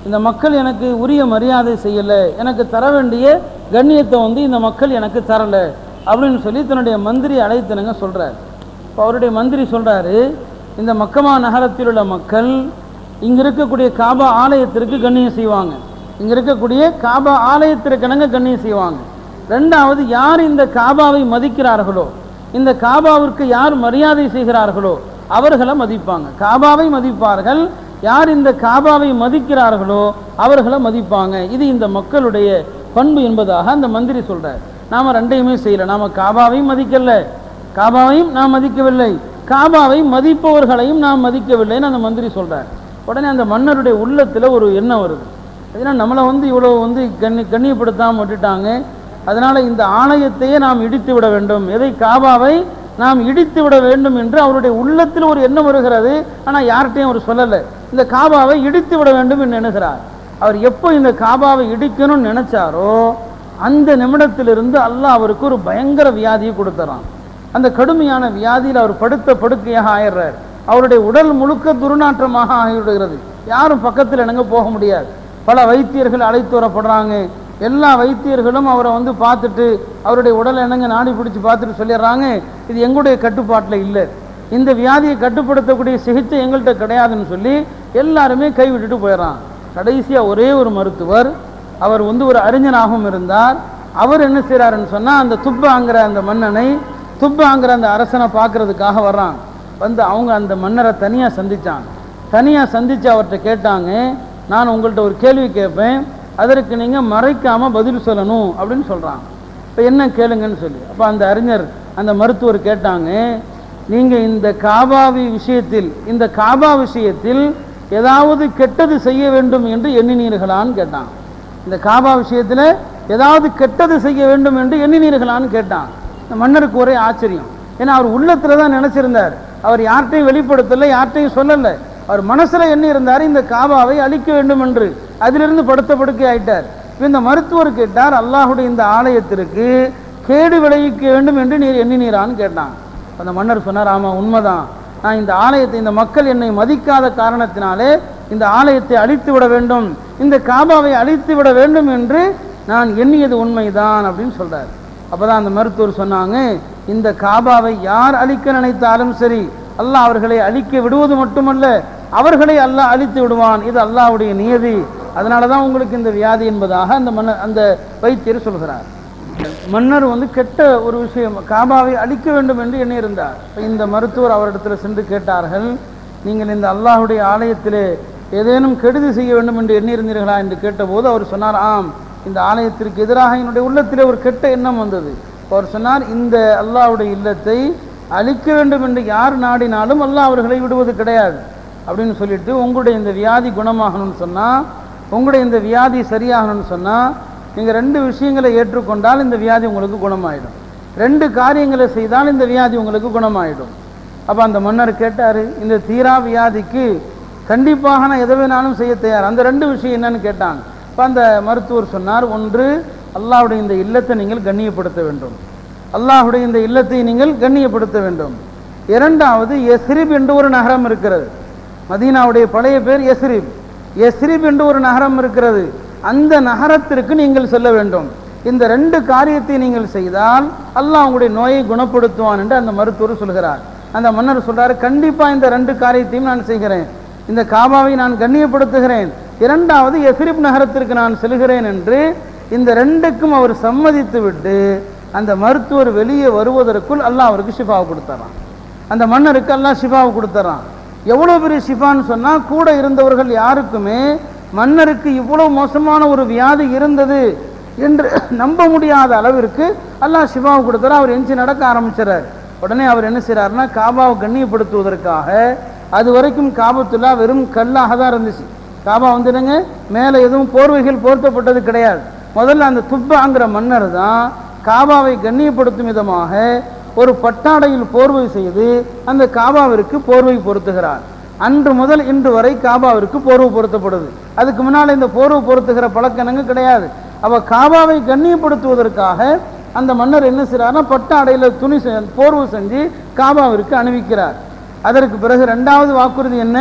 இந்த மக்கள் எனக்கு உரிய மரியாதை செய்யலை எனக்கு தர வேண்டிய கண்ணியத்தை வந்து இந்த மக்கள் எனக்கு தரலை அப்படின்னு சொல்லி தன்னுடைய மந்திரி அழைத்தனுங்க சொல்கிறார் இப்போ அவருடைய மந்திரி சொல்கிறாரு இந்த மக்கமா நகரத்தில் உள்ள மக்கள் இங்கே இருக்கக்கூடிய காபா ஆலயத்திற்கு கண்ணியம் செய்வாங்க இங்கே இருக்கக்கூடிய காபா ஆலயத்திற்கெனங்க கண்ணியம் செய்வாங்க ரெண்டாவது யார் இந்த காபாவை மதிக்கிறார்களோ இந்த காபாவிற்கு யார் மரியாதை செய்கிறார்களோ அவர்களை மதிப்பாங்க காபாவை மதிப்பார்கள் யார் இந்த காபாவை மதிக்கிறார்களோ அவர்களை மதிப்பாங்க இது இந்த மக்களுடைய பண்பு என்பதாக அந்த மந்திரி சொல்றார் நாம ரெண்டையுமே செய்யல நாம காபாவையும் மதிக்கல காபாவையும் நாம் மதிக்கவில்லை காபாவை மதிப்பவர்களையும் நாம் மதிக்கவில்லைன்னு அந்த மந்திரி சொல்றார் உடனே அந்த மன்னருடைய உள்ளத்துல ஒரு எண்ணம் வருது ஏன்னா நம்மளை வந்து இவ்வளவு வந்து கண்ணி கண்ணியப்படுத்தாமல் விட்டுட்டாங்க அதனால இந்த ஆலயத்தையே நாம் இடித்து விட வேண்டும் எதை காபாவை நாம் இடித்து விட வேண்டும் என்று அவருடைய உள்ளத்தில் ஒரு எண்ணம் வருகிறது ஆனால் யார்கிட்டையும் அவர் சொல்லலை இந்த காபாவை இடித்து விட வேண்டும் என்று எண்ணுகிறார் அவர் எப்போ இந்த காபாவை இடிக்கணும்னு நினைச்சாரோ அந்த நிமிடத்திலிருந்து அல்லாஹ் அவருக்கு ஒரு பயங்கர வியாதியை கொடுத்துறான் அந்த கடுமையான வியாதியில் அவர் படுத்த படுக்கையாக ஆயிடுறார் அவருடைய உடல் முழுக்க துர்நாற்றமாக ஆகிவிடுகிறது யாரும் பக்கத்தில் எனக்கு போக முடியாது பல வைத்தியர்கள் அழைத்து வரப்படுறாங்க எல்லா வைத்தியர்களும் அவரை வந்து பார்த்துட்டு அவருடைய உடலை என்னங்க நாடி பிடிச்சி பார்த்துட்டு சொல்லிடுறாங்க இது எங்களுடைய கட்டுப்பாட்டில் இல்லை இந்த வியாதியை கட்டுப்படுத்தக்கூடிய சிகிச்சை எங்கள்கிட்ட கிடையாதுன்னு சொல்லி எல்லாருமே கைவிட்டுட்டு போயிடறான் கடைசியாக ஒரே ஒரு மருத்துவர் அவர் வந்து ஒரு அறிஞனாகவும் இருந்தார் அவர் என்ன செய்கிறாருன்னு சொன்னால் அந்த துப்பாங்கிற அந்த மன்னனை துப்பாங்கிற அந்த அரசனை பார்க்கறதுக்காக வர்றான் வந்து அவங்க அந்த மன்னரை தனியாக சந்திச்சாங்க தனியாக சந்தித்து அவர்கிட்ட கேட்டாங்க நான் உங்கள்கிட்ட ஒரு கேள்வி கேட்பேன் அதற்கு நீங்கள் மறைக்காமல் பதில் சொல்லணும் அப்படின்னு சொல்கிறாங்க இப்போ என்ன கேளுங்கன்னு சொல்லி அப்போ அந்த அறிஞர் அந்த மருத்துவர் கேட்டாங்க நீங்கள் இந்த காபாவி விஷயத்தில் இந்த காபா விஷயத்தில் ஏதாவது கெட்டது செய்ய வேண்டும் என்று எண்ணினீர்களான்னு கேட்டான் இந்த காபா விஷயத்தில் ஏதாவது கெட்டது செய்ய வேண்டும் என்று எண்ணினீர்களான்னு கேட்டான் இந்த மன்னருக்கு ஒரே ஆச்சரியம் ஏன்னா அவர் உள்ளத்துல தான் நினைச்சிருந்தார் அவர் யார்கிட்டையும் வெளிப்படுத்தலை யார்கிட்டையும் சொல்லலை அவர் மனசுல எண்ணி இருந்தார் இந்த காபாவை அழிக்க வேண்டும் என்று அதிலிருந்து படுத்த படுக்கை ஆயிட்டார் இப்ப இந்த மருத்துவர் கேட்டார் அல்லாஹுடைய இந்த ஆலயத்திற்கு கேடு விளைவிக்க வேண்டும் என்று நீர் எண்ணினீரான்னு கேட்டான் அந்த மன்னர் சொன்னார் ஆமா உண்மைதான் நான் இந்த ஆலயத்தை இந்த மக்கள் என்னை மதிக்காத காரணத்தினாலே இந்த ஆலயத்தை அழித்து விட வேண்டும் இந்த காபாவை அழித்து விட வேண்டும் என்று நான் எண்ணியது உண்மைதான் அப்படின்னு சொல்றார் அப்பதான் அந்த மருத்துவர் சொன்னாங்க இந்த காபாவை யார் அழிக்க நினைத்தாலும் சரி அல்லாஹ் அவர்களை அழிக்க விடுவது மட்டுமல்ல அவர்களை அல்லாஹ் அழித்து விடுவான் இது அல்லாஹ்வுடைய நியதி அதனால தான் உங்களுக்கு இந்த வியாதி என்பதாக அந்த மன்னர் அந்த வைத்தியர் சொல்கிறார் மன்னர் வந்து கெட்ட ஒரு விஷயம் காபாவை அழிக்க வேண்டும் என்று எண்ணியிருந்தார் இப்ப இந்த மருத்துவர் அவரிடத்தில் சென்று கேட்டார்கள் நீங்கள் இந்த அல்லாஹ்வுடைய ஆலயத்திலே ஏதேனும் கெடுதி செய்ய வேண்டும் என்று எண்ணியிருந்தீர்களா என்று கேட்டபோது அவர் சொன்னார் ஆம் இந்த ஆலயத்திற்கு எதிராக என்னுடைய உள்ளத்திலே ஒரு கெட்ட எண்ணம் வந்தது அவர் சொன்னார் இந்த அல்லாஹ்வுடைய இல்லத்தை அழிக்க வேண்டும் என்று யார் நாடினாலும் அல்லாஹ் அவர்களை விடுவது கிடையாது அப்படின்னு சொல்லிட்டு உங்களுடைய இந்த வியாதி குணமாகணும்னு சொன்னால் உங்களுடைய இந்த வியாதி சரியாகணும்னு சொன்னால் நீங்கள் ரெண்டு விஷயங்களை ஏற்றுக்கொண்டால் இந்த வியாதி உங்களுக்கு குணமாயிடும் ரெண்டு காரியங்களை செய்தால் இந்த வியாதி உங்களுக்கு குணமாயிடும் அப்போ அந்த மன்னர் கேட்டார் இந்த தீரா வியாதிக்கு கண்டிப்பாக நான் எதை வேணாலும் செய்ய தயார் அந்த ரெண்டு விஷயம் என்னன்னு கேட்டாங்க இப்போ அந்த மருத்துவர் சொன்னார் ஒன்று அல்லாஹ்வுடைய இந்த இல்லத்தை நீங்கள் கண்ணியப்படுத்த வேண்டும் அல்லாஹ்வுடைய இந்த இல்லத்தை நீங்கள் கண்ணியப்படுத்த வேண்டும் இரண்டாவது எஸ்ரிப் என்று ஒரு நகரம் இருக்கிறது மதீனாவுடைய பழைய பேர் எஸ்ரிப் எஸ்ரிப் என்று ஒரு நகரம் இருக்கிறது அந்த நகரத்திற்கு நீங்கள் செல்ல வேண்டும் இந்த ரெண்டு காரியத்தை நீங்கள் செய்தால் அல்லாஹ் உங்களுடைய நோயை குணப்படுத்துவான் என்று அந்த மருத்துவர் சொல்கிறார் அந்த மன்னர் சொல்றாரு கண்டிப்பா இந்த ரெண்டு காரியத்தையும் நான் செய்கிறேன் இந்த காபாவை நான் கண்ணியப்படுத்துகிறேன் இரண்டாவது எஸ்ரிப் நகரத்திற்கு நான் செல்கிறேன் என்று இந்த ரெண்டுக்கும் அவர் சம்மதித்து விட்டு அந்த மருத்துவர் வெளியே வருவதற்குள் அல்லாஹ் அவருக்கு ஷிஃபாவை கொடுத்துறான் அந்த மன்னருக்கு அல்லாஹ் ஷிஃபாவை கொடுத்துறான் எவ்வளோ பெரிய ஷிஃபான்னு சொன்னால் கூட இருந்தவர்கள் யாருக்குமே மன்னருக்கு இவ்வளவு மோசமான ஒரு வியாதி இருந்தது என்று நம்ப முடியாத அளவிற்கு அல்லாஹ் ஷிஃபாவை கொடுத்தாரு அவர் எஞ்சி நடக்க ஆரம்பிச்சிடறார் உடனே அவர் என்ன செய்றாருன்னா காபாவை கண்ணியப்படுத்துவதற்காக அது வரைக்கும் காபத்துல்லா வெறும் கல்லாக தான் இருந்துச்சு காபா வந்து என்னங்க மேலே எதுவும் போர்வைகள் போர்த்தப்பட்டது கிடையாது முதல்ல அந்த துப்பாங்கிற மன்னர் தான் காபாவை கண்ணியப்படுத்தும் விதமாக ஒரு பட்டாடையில் போர்வை செய்து அந்த காபாவிற்கு போர்வை பொருத்துகிறார் அன்று முதல் இன்று வரை காபாவிற்கு போர்வை பொருத்தப்படுது அதுக்கு முன்னால் இந்த போர்வை பொருத்துகிற பழக்கணங்க கிடையாது அவ காபாவை கண்ணியப்படுத்துவதற்காக அந்த மன்னர் என்ன செய்றாருன்னா பட்டாடையில் துணி செ- போர்வை செஞ்சு காபாவிற்கு அணிவிக்கிறார் அதற்கு பிறகு ரெண்டாவது வாக்குறுதி என்ன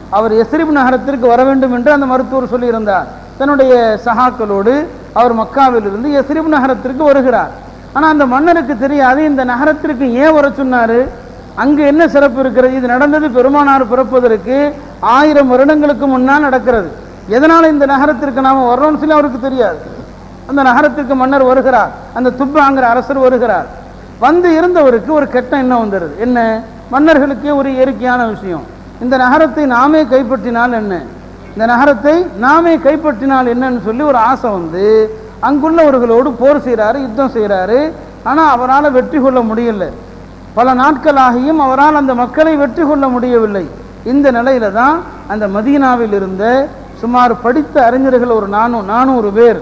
அவர் எஸ்ரிப் நகரத்திற்கு வர வேண்டும் என்று அந்த மருத்துவர் சொல்லியிருந்தார் தன்னுடைய சகாக்களோடு அவர் மக்காவிலிருந்து எஸ்ரிப் நகரத்திற்கு வருகிறார் ஆனால் அந்த மன்னருக்கு தெரியாது இந்த நகரத்திற்கு ஏன் வர சொன்னாரு அங்கு என்ன சிறப்பு இருக்கிறது இது நடந்தது பெருமானார் பிறப்பதற்கு ஆயிரம் வருடங்களுக்கு முன்னால் நடக்கிறது எதனால் இந்த நகரத்திற்கு நாம வர்றோம்னு சொல்லி அவருக்கு தெரியாது அந்த நகரத்திற்கு மன்னர் வருகிறார் அந்த துப்பாங்கிற அரசர் வருகிறார் வந்து இருந்தவருக்கு ஒரு கெட்ட எண்ணம் வந்துடுது என்ன மன்னர்களுக்கே ஒரு இயற்கையான விஷயம் இந்த நகரத்தை நாமே கைப்பற்றினால் என்ன இந்த நகரத்தை நாமே கைப்பற்றினால் என்னன்னு சொல்லி ஒரு ஆசை வந்து அங்குள்ளவர்களோடு போர் செய்கிறாரு யுத்தம் செய்கிறாரு ஆனால் அவரால் வெற்றி கொள்ள முடியல பல நாட்களாகியும் அவரால் அந்த மக்களை வெற்றி கொள்ள முடியவில்லை இந்த நிலையில தான் அந்த மதீனாவில் இருந்த சுமார் படித்த அறிஞர்கள் ஒரு நானூ நானூறு பேர்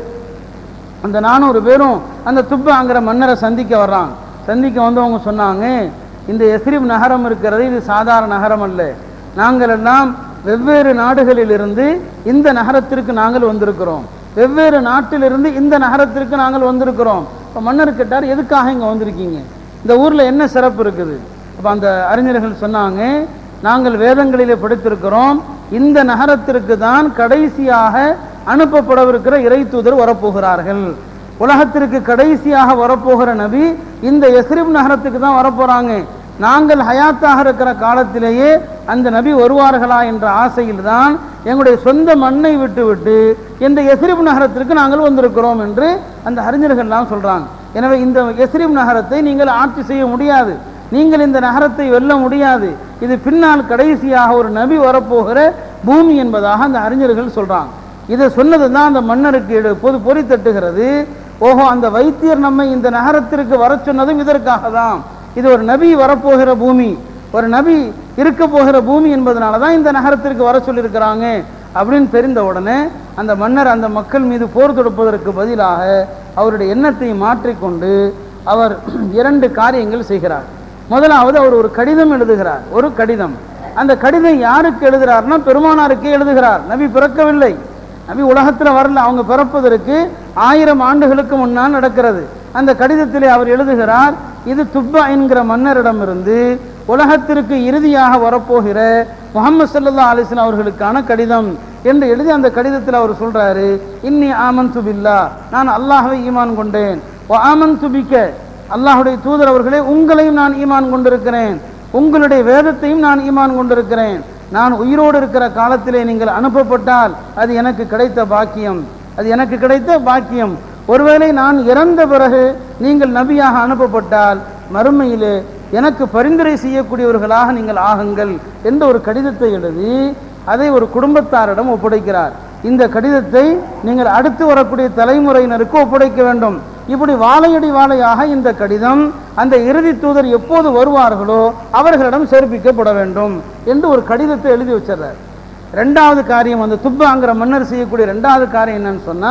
அந்த நானூறு பேரும் அந்த துப்பாங்கிற மன்னரை சந்திக்க வர்றாங்க சந்திக்க வந்தவங்க சொன்னாங்க இந்த எஸ்ரிப் நகரம் இருக்கிறது இது சாதாரண நகரம் அல்ல நாங்கள் எல்லாம் வெவ்வேறு நாடுகளிலிருந்து இந்த நகரத்திற்கு நாங்கள் வந்திருக்கிறோம் வெவ்வேறு நாட்டிலிருந்து இந்த நகரத்திற்கு நாங்கள் வந்திருக்கிறோம் இப்போ மன்னர் கேட்டார் எதுக்காக இங்கே வந்திருக்கீங்க இந்த ஊரில் என்ன சிறப்பு இருக்குது அப்போ அந்த அறிஞர்கள் சொன்னாங்க நாங்கள் வேதங்களிலே படித்திருக்கிறோம் இந்த நகரத்திற்கு தான் கடைசியாக அனுப்பப்படவிருக்கிற இறை தூதர் வரப்போகிறார்கள் உலகத்திற்கு கடைசியாக வரப்போகிற நபி இந்த எஸ்ரிப் நகரத்துக்கு தான் வரப்போறாங்க நாங்கள் ஹயாத்தாக இருக்கிற காலத்திலேயே அந்த நபி வருவார்களா என்ற ஆசையில் தான் எங்களுடைய சொந்த மண்ணை விட்டுவிட்டு இந்த எஸ்ரிப் நகரத்திற்கு நாங்கள் வந்திருக்கிறோம் என்று அந்த அறிஞர்கள்லாம் சொல்றாங்க எனவே இந்த எஸ்ரிப் நகரத்தை நீங்கள் ஆட்சி செய்ய முடியாது நீங்கள் இந்த நகரத்தை வெல்ல முடியாது இது பின்னால் கடைசியாக ஒரு நபி வரப்போகிற பூமி என்பதாக அந்த அறிஞர்கள் சொல்றாங்க இதை சொன்னது தான் அந்த மன்னருக்கு எடு- பொது பொறி தட்டுகிறது ஓஹோ அந்த வைத்தியர் நம்மை இந்த நகரத்திற்கு வர சொன்னதும் இதற்காக தான் இது ஒரு நபி வரப்போகிற பூமி ஒரு நபி இருக்க போகிற பூமி என்பதனால தான் இந்த நகரத்திற்கு வர சொல்லியிருக்கிறாங்க அப்படின்னு தெரிந்த உடனே அந்த மன்னர் அந்த மக்கள் மீது போர் தொடுப்பதற்கு பதிலாக அவருடைய எண்ணத்தை மாற்றிக்கொண்டு அவர் இரண்டு காரியங்கள் செய்கிறார் முதலாவது அவர் ஒரு கடிதம் எழுதுகிறார் ஒரு கடிதம் அந்த கடிதம் யாருக்கு எழுதுகிறார்னா பெருமானாருக்கே எழுதுகிறார் நபி பிறக்கவில்லை நபி உலகத்தில் வரல அவங்க பிறப்பதற்கு ஆயிரம் ஆண்டுகளுக்கு முன்னால் நடக்கிறது அந்த கடிதத்திலே அவர் எழுதுகிறார் இது துப்பா என்கிற மன்னரிடமிருந்து உலகத்திற்கு இறுதியாக வரப்போகிற முகமது சல்லா அலிஸ்லாம் அவர்களுக்கான கடிதம் என்று எழுதி அந்த கடிதத்தில் அவர் சொல்றாரு இன்னி ஆமன் துபில்லா நான் அல்லாஹ்வை ஈமான் கொண்டேன் ஆமன் துபிக்க அல்லாஹுடைய தூதர் அவர்களே உங்களையும் நான் ஈமான் கொண்டிருக்கிறேன் உங்களுடைய வேதத்தையும் நான் ஈமான் கொண்டிருக்கிறேன் நான் உயிரோடு இருக்கிற காலத்திலே நீங்கள் அனுப்பப்பட்டால் அது எனக்கு கிடைத்த பாக்கியம் அது எனக்கு கிடைத்த பாக்கியம் ஒருவேளை நான் இறந்த பிறகு நீங்கள் நபியாக அனுப்பப்பட்டால் மறுமையிலே எனக்கு பரிந்துரை செய்யக்கூடியவர்களாக நீங்கள் ஆகுங்கள் என்ற ஒரு கடிதத்தை எழுதி அதை ஒரு குடும்பத்தாரிடம் ஒப்படைக்கிறார் இந்த கடிதத்தை நீங்கள் அடுத்து வரக்கூடிய தலைமுறையினருக்கு ஒப்படைக்க வேண்டும் இப்படி வாழையடி வாழையாக இந்த கடிதம் அந்த இறுதி தூதர் எப்போது வருவார்களோ அவர்களிடம் சேர்ப்பிக்கப்பட வேண்டும் என்று ஒரு கடிதத்தை எழுதி வச்சிடுறார் ரெண்டாவது காரியம் அந்த துப்பாங்கிற மன்னர் செய்யக்கூடிய ரெண்டாவது காரியம் என்னன்னு சொன்னா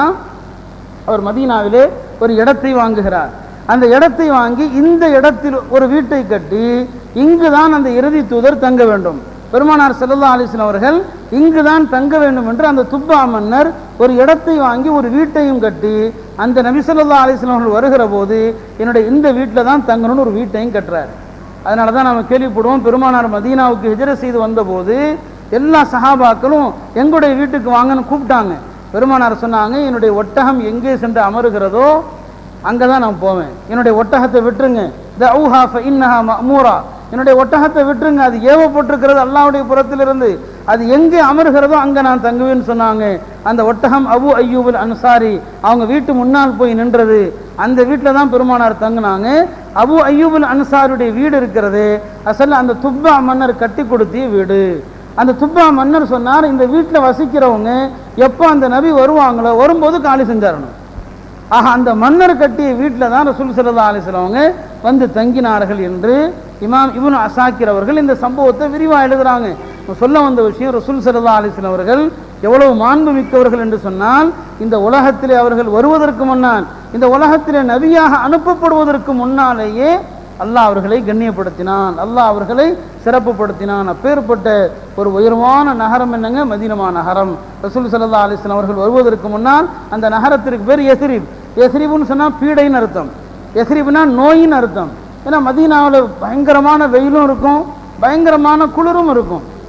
அவர் மதீனாவிலே ஒரு இடத்தை வாங்குகிறார் அந்த இடத்தை வாங்கி இந்த இடத்தில் ஒரு வீட்டை கட்டி இங்குதான் அந்த இறுதி தூதர் தங்க வேண்டும் பெருமானார் செல்லல்லா அலிஸ்லாம் அவர்கள் இங்குதான் தங்க வேண்டும் என்று அந்த துப்பா மன்னர் ஒரு இடத்தை வாங்கி ஒரு வீட்டையும் கட்டி அந்த நபி ஸல்லல்லாஹு அலைஹி வஸல்லம் அவர்கள் வருகிற போது என்னுடைய இந்த வீட்டில் தான் தங்கணும்னு ஒரு வீட்டையும் கட்டுறார் அதனால தான் நம்ம கேள்விப்படுவோம் பெருமானார் மதீனாவுக்கு ஹிஜ்ர செய்து வந்தபோது எல்லா சஹாபாக்களும் எங்களுடைய வீட்டுக்கு வாங்கன்னு கூப்பிட்டாங்க பெருமானார் சொன்னாங்க என்னுடைய ஒட்டகம் எங்கே சென்று அமருகிறதோ அங்கே தான் நான் போவேன் என்னுடைய ஒட்டகத்தை விட்டுருங்க த ஊஹா இன்னஹா மஅமூரா என்னுடைய ஒட்டகத்தை விட்டுருங்க அது ஏவப்பட்டிருக்கிறது அல்லாஹ்வுடைய புறத்திலிருந்து அது எங்கே அமர்கிறதோ அங்கே நான் தங்குவேன்னு சொன்னாங்க அந்த ஒட்டகம் அபு அய்யூபுல் அன்சாரி அவங்க வீட்டு முன்னால் போய் நின்றது அந்த வீட்டில் தான் பெருமானார் தங்குனாங்க அபு அய்யூபுல் அன்சாருடைய வீடு இருக்கிறது அசல்ல அந்த துப்பா மன்னர் கட்டி கொடுத்திய வீடு அந்த துப்பா மன்னர் சொன்னார் இந்த வீட்டில் வசிக்கிறவங்க எப்போ அந்த நபி வருவாங்களோ வரும்போது காலி செஞ்சாரணும் ஆக அந்த மன்னர் கட்டிய வீட்டில் தான் ரசூல் சல்லா அலிஸ்லவங்க வந்து தங்கினார்கள் என்று இமாம் இப்னு அசாக்கிர் அவர்கள் இந்த சம்பவத்தை விரிவாக எழுதுறாங்க இப்ப சொல்ல வந்த விஷயம் ரசூல் சல்லா அலிஸ்லாம் அவர்கள் எவ்வளவு மாண்பு மிக்கவர்கள் என்று சொன்னால் இந்த உலகத்திலே அவர்கள் வருவதற்கு முன்னால் இந்த உலகத்திலே நபியாக அனுப்பப்படுவதற்கு முன்னாலேயே அல்லாஹ் அவர்களை கண்ணியப்படுத்தினான் அல்லாஹ் அவர்களை சிறப்புப்படுத்தினான் அப்பேற்பட்ட ஒரு உயர்வான நகரம் என்னங்க மதீனமா நகரம் ரசூல் சல்லா அலிஸ்லாம் அவர்கள் வருவதற்கு முன்னால் அந்த நகரத்திற்கு பேர் எஸ்ரிப் எஸ்ரிப்னு சொன்னால் பீடைன்னு அர்த்தம் எஸ்ரிப்னா நோயின் அர்த்தம் ஏன்னா மதீனாவில் பயங்கரமான வெயிலும் இருக்கும் பயங்கரமான குளிரும் இருக்கும்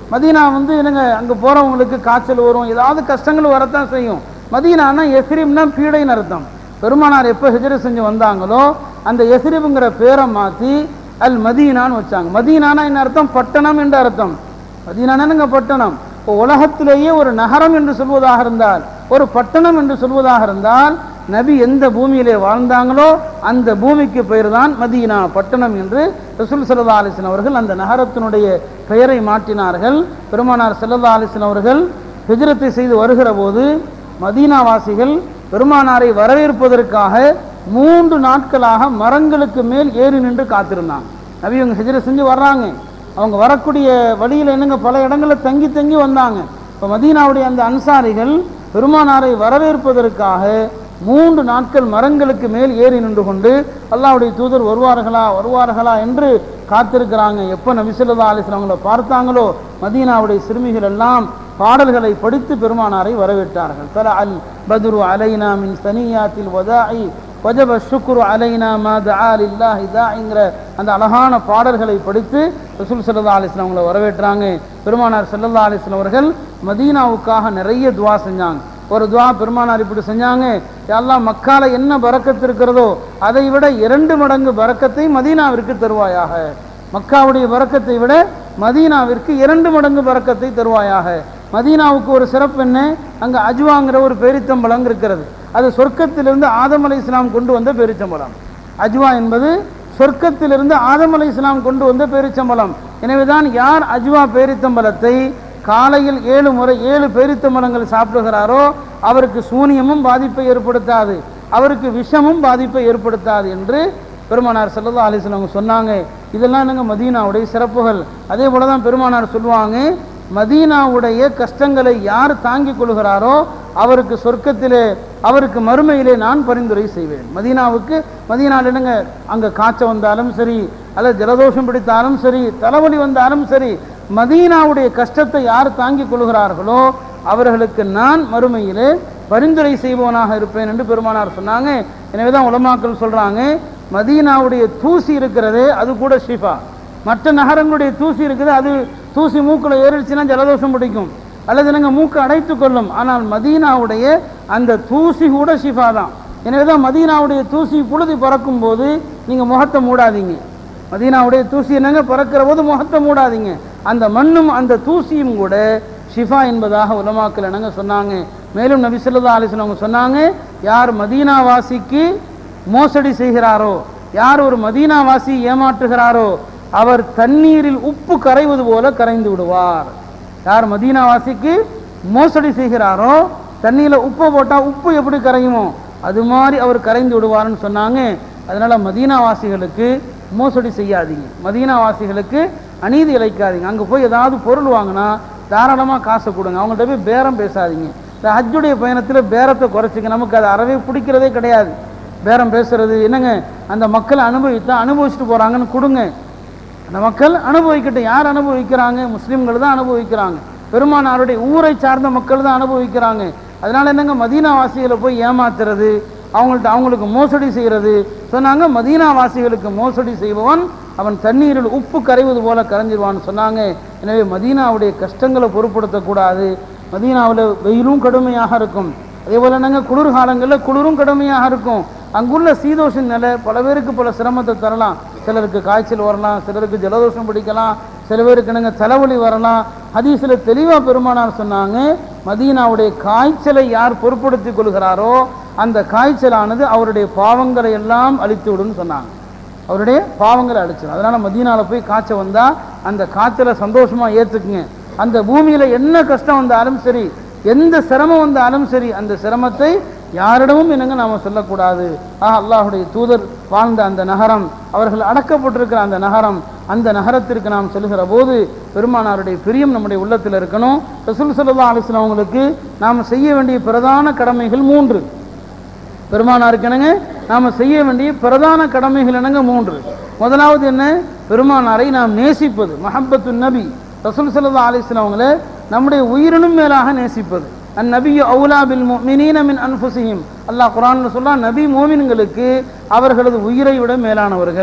மதீனா வந்து என்னங்க அங்கே போகிறவங்களுக்கு காய்ச்சல் வரும் ஏதாவது கஷ்டங்கள் வரத்தான் செய்யும் மதீனானா எஸ்ரீம்னா பீடைன்னு அர்த்தம் பெருமானார் எப்போ ஹிஜ்ரத் செஞ்சு வந்தாங்களோ அந்த எஸ்ரிபுங்கிற பேரை மாற்றி அல் மதீனான்னு வச்சாங்க மதீனானா என்ன அர்த்தம் பட்டணம் என்ற அர்த்தம் மதீனானுங்க பட்டணம் இப்போ உலகத்திலேயே ஒரு நகரம் என்று சொல்வதாக இருந்தால் ஒரு பட்டணம் என்று சொல்வதாக இருந்தால் நபி எந்த பூமியிலே வாழ்ந்தாங்களோ அந்த பூமிக்கு பெயர் தான் மதீனா பட்டணம் என்று ரசூல் சல்லா அலிஸ்லாம் அவர்கள் அந்த நகரத்தினுடைய பெயரை மாற்றினார்கள் பெருமானார் சல்லா அலிஸ்லாம் அவர்கள் ஹிஜ்ரத்தை செய்து வருகிற போது மதீனாவாசிகள் பெருமானாரை வரவேற்பதற்காக மூன்று நாட்களாக மரங்களுக்கு மேல் ஏறி நின்று காத்திருந்தாங்க நபி இவங்க ஹிஜ்ரத் செஞ்சு வர்றாங்க அவங்க வரக்கூடிய வழியில் என்னங்க பல இடங்களில் தங்கி தங்கி வந்தாங்க இப்போ மதீனாவுடைய அந்த அன்சாரிகள் பெருமானாரை வரவேற்பதற்காக மூன்று நாட்கள் மரங்களுக்கு மேல் ஏறி நின்று கொண்டு அல்லாஹ்வுடைய தூதர் வருவார்களா வருவார்களா என்று காத்திருக்கிறாங்க எப்போ நபிசல்லா அலிஸ்லாமங்களை பார்த்தாங்களோ மதீனாவுடைய சிறுமிகள் எல்லாம் பாடல்களை படித்து பெருமானாரை வரவேற்றார்கள் தர அல் பதுரு அலைனா மின் சனியாத்தில் வதாயி வஜப ஷுக்ரு அலைனா மா தஆ லில்லாஹி தாஇங்கிற அந்த அழகான பாடல்களை படித்து ரசூல் ஸல்லல்லாஹு அலைஹி வஸல்லம் அவங்களை வரவேற்றாங்க பெருமானார் ஸல்லல்லாஹு அலைஹி வஸல்லம் அவர்கள் மதீனாவுக்காக நிறைய துவா செஞ்சாங்க ஒரு துவா பெருமானார் இப்படி செஞ்சாங்க எல்லாம் மக்கால என்ன பரக்கத்து இருக்கிறதோ அதை விட இரண்டு மடங்கு பரக்கத்தை மதீனாவிற்கு தருவாயாக மக்காவுடைய பரக்கத்தை விட மதீனாவிற்கு இரண்டு மடங்கு பரக்கத்தை தருவாயாக மதீனாவுக்கு ஒரு சிறப்பு என்ன அங்கே அஜ்வாங்கிற ஒரு பேரித்தம்பழம் இருக்கிறது அது சொர்க்கத்திலிருந்து ஆதம் அலை இஸ்லாம் கொண்டு வந்த பேரிச்சம்பழம் அஜ்வா என்பது சொர்க்கத்திலிருந்து ஆதம் அலை இஸ்லாம் கொண்டு வந்த பேரிச்சம்பழம் எனவேதான் யார் அஜ்வா பேரித்தம்பழத்தை காலையில் ஏழு முறை ஏழு பேரித்தம்பழங்கள் சாப்பிடுகிறாரோ அவருக்கு சூனியமும் பாதிப்பை ஏற்படுத்தாது அவருக்கு விஷமும் பாதிப்பை ஏற்படுத்தாது என்று பெருமானார் சல்லா அலிஸ்லாம் சொன்னாங்க இதெல்லாம் என்னங்க மதீனாவுடைய சிறப்புகள் அதே போல தான் பெருமானார் சொல்லுவாங்க மதீனாவுடைய கஷ்டங்களை யார் தாங்கிக் கொள்கிறாரோ அவருக்கு சொர்க்கத்திலே அவருக்கு மறுமையிலே நான் பரிந்துரை செய்வேன் மதீனாவுக்கு மதீனாவில் என்னங்க அங்கே காய்ச்ச வந்தாலும் சரி அல்லது ஜலதோஷம் பிடித்தாலும் சரி தலைவலி வந்தாலும் சரி மதீனாவுடைய கஷ்டத்தை யார் தாங்கிக் கொள்கிறார்களோ அவர்களுக்கு நான் மறுமையிலே பரிந்துரை செய்பவனாக இருப்பேன் என்று பெருமானார் சொன்னாங்க எனவே தான் உலமாக்கள் சொல்றாங்க மதீனாவுடைய தூசி இருக்கிறதே அது கூட ஷிஃபா மற்ற நகரங்களுடைய தூசி இருக்குது அது தூசி மூக்கில் ஏறிடுச்சுன்னா ஜலதோஷம் பிடிக்கும் அல்லது நாங்கள் மூக்கு அடைத்து கொள்ளும் ஆனால் மதீனாவுடைய அந்த தூசி கூட ஷிஃபா தான் எனவே தான் மதீனாவுடைய தூசி புழுதி பறக்கும் போது நீங்கள் முகத்தை மூடாதீங்க மதீனாவுடைய தூசி என்னங்க பறக்கிற போது முகத்தை மூடாதீங்க அந்த மண்ணும் அந்த தூசியும் கூட ஷிஃபா என்பதாக உலமாக்கள் என்னங்க சொன்னாங்க மேலும் நபி ஸல்லல்லாஹு அலைஹி வஸல்லம் அவங்க சொன்னாங்க யார் மதீனாவாசிக்கு மோசடி செய்கிறாரோ யார் ஒரு மதீனாவாசி ஏமாற்றுகிறாரோ அவர் தண்ணீரில் உப்பு கரைவது போல கரைந்து விடுவார் யார் மதீனாவாசிக்கு மோசடி செய்கிறாரோ தண்ணியில் உப்பு போட்டால் உப்பு எப்படி கரையுமோ அது மாதிரி அவர் கரைந்து விடுவார்னு சொன்னாங்க அதனால மதீனாவாசிகளுக்கு மோசடி செய்யாதீங்க மதீனாவாசிகளுக்கு அநீதி இழைக்காதீங்க அங்கே போய் ஏதாவது பொருள் வாங்கினா தாராளமாக காசை கொடுங்க அவங்கள்ட்ட போய் பேரம் பேசாதீங்க இந்த ஹஜ்ஜுடைய பயணத்தில் பேரத்தை குறைச்சிங்க நமக்கு அது அறவே பிடிக்கிறதே கிடையாது பேரம் பேசுறது என்னங்க அந்த மக்கள் அனுபவித்தா அனுபவிச்சுட்டு போகிறாங்கன்னு கொடுங்க அந்த மக்கள் அனுபவிக்கட்டும் யார் அனுபவிக்கிறாங்க முஸ்லீம்கள் தான் அனுபவிக்கிறாங்க பெருமானாருடைய ஊரை சார்ந்த மக்கள் தான் அனுபவிக்கிறாங்க அதனால என்னங்க மதீனாவாசிகளை போய் ஏமாத்துறது அவங்கள்ட்ட அவங்களுக்கு மோசடி செய்கிறது சொன்னாங்க மதீனாவாசிகளுக்கு மோசடி செய்பவன் அவன் தண்ணீரில் உப்பு கரைவது போல கரைஞ்சிருவான்னு சொன்னாங்க எனவே மதீனாவுடைய கஷ்டங்களை பொருட்படுத்தக்கூடாது மதீனாவில் வெயிலும் கடுமையாக இருக்கும் அதே போல் என்னங்க குளிர் காலங்களில் குளிரும் கடுமையாக இருக்கும் அங்குள்ள சீதோஷ நிலை பல பேருக்கு பல சிரமத்தை தரலாம் சிலருக்கு காய்ச்சல் வரலாம் சிலருக்கு ஜலதோஷம் பிடிக்கலாம் சில பேருக்கு என்னங்க தலைவலி வரலாம் ஹதீஸில் தெளிவாக பெருமானார் சொன்னாங்க மதீனாவுடைய காய்ச்சலை யார் பொருட்படுத்திக் கொள்கிறாரோ அந்த காய்ச்சலானது அவருடைய பாவங்களை எல்லாம் அழித்து விடும்னு சொன்னாங்க அவருடைய பாவங்களை அழிச்சிடும் அதனால மதீனால போய் காய்ச்சல் வந்தா அந்த காய்ச்சலை சந்தோஷமா ஏத்துக்குங்க அந்த பூமியில என்ன கஷ்டம் வந்தாலும் சரி எந்த சிரமம் வந்தாலும் சரி அந்த சிரமத்தை யாரிடமும் என்னங்க நாம சொல்லக்கூடாது ஆஹ் அல்லாஹுடைய தூதர் வாழ்ந்த அந்த நகரம் அவர்கள் அடக்கப்பட்டிருக்கிற அந்த நகரம் அந்த நகரத்திற்கு நாம் செல்கிற போது பெருமானாருடைய பிரியம் நம்முடைய உள்ளத்தில் இருக்கணும் ரசூல் சல்லா அலிஸ்லாம் அவங்களுக்கு நாம் செய்ய வேண்டிய பிரதான கடமைகள் மூன்று பெருமானாருக்கு என்னங்க நாம் செய்ய வேண்டிய பிரதான கடமைகள் என்னங்க மூன்று முதலாவது என்ன பெருமானாரை நாம் நேசிப்பது மஹப்பத்து நபி ரசூல் சல்லா அலிஸ்லாம் அவங்கள நம்முடைய உயிரினும் மேலாக நேசிப்பது அந் நபியு அவுலா பில் முஃமினீன மின் அன்ஃபுசிஹிம் அல்லாஹ் குரான்ல சொல்றான் நபி மோமின்களுக்கு அவர்களது உயிரை விட மேலானவர்கள்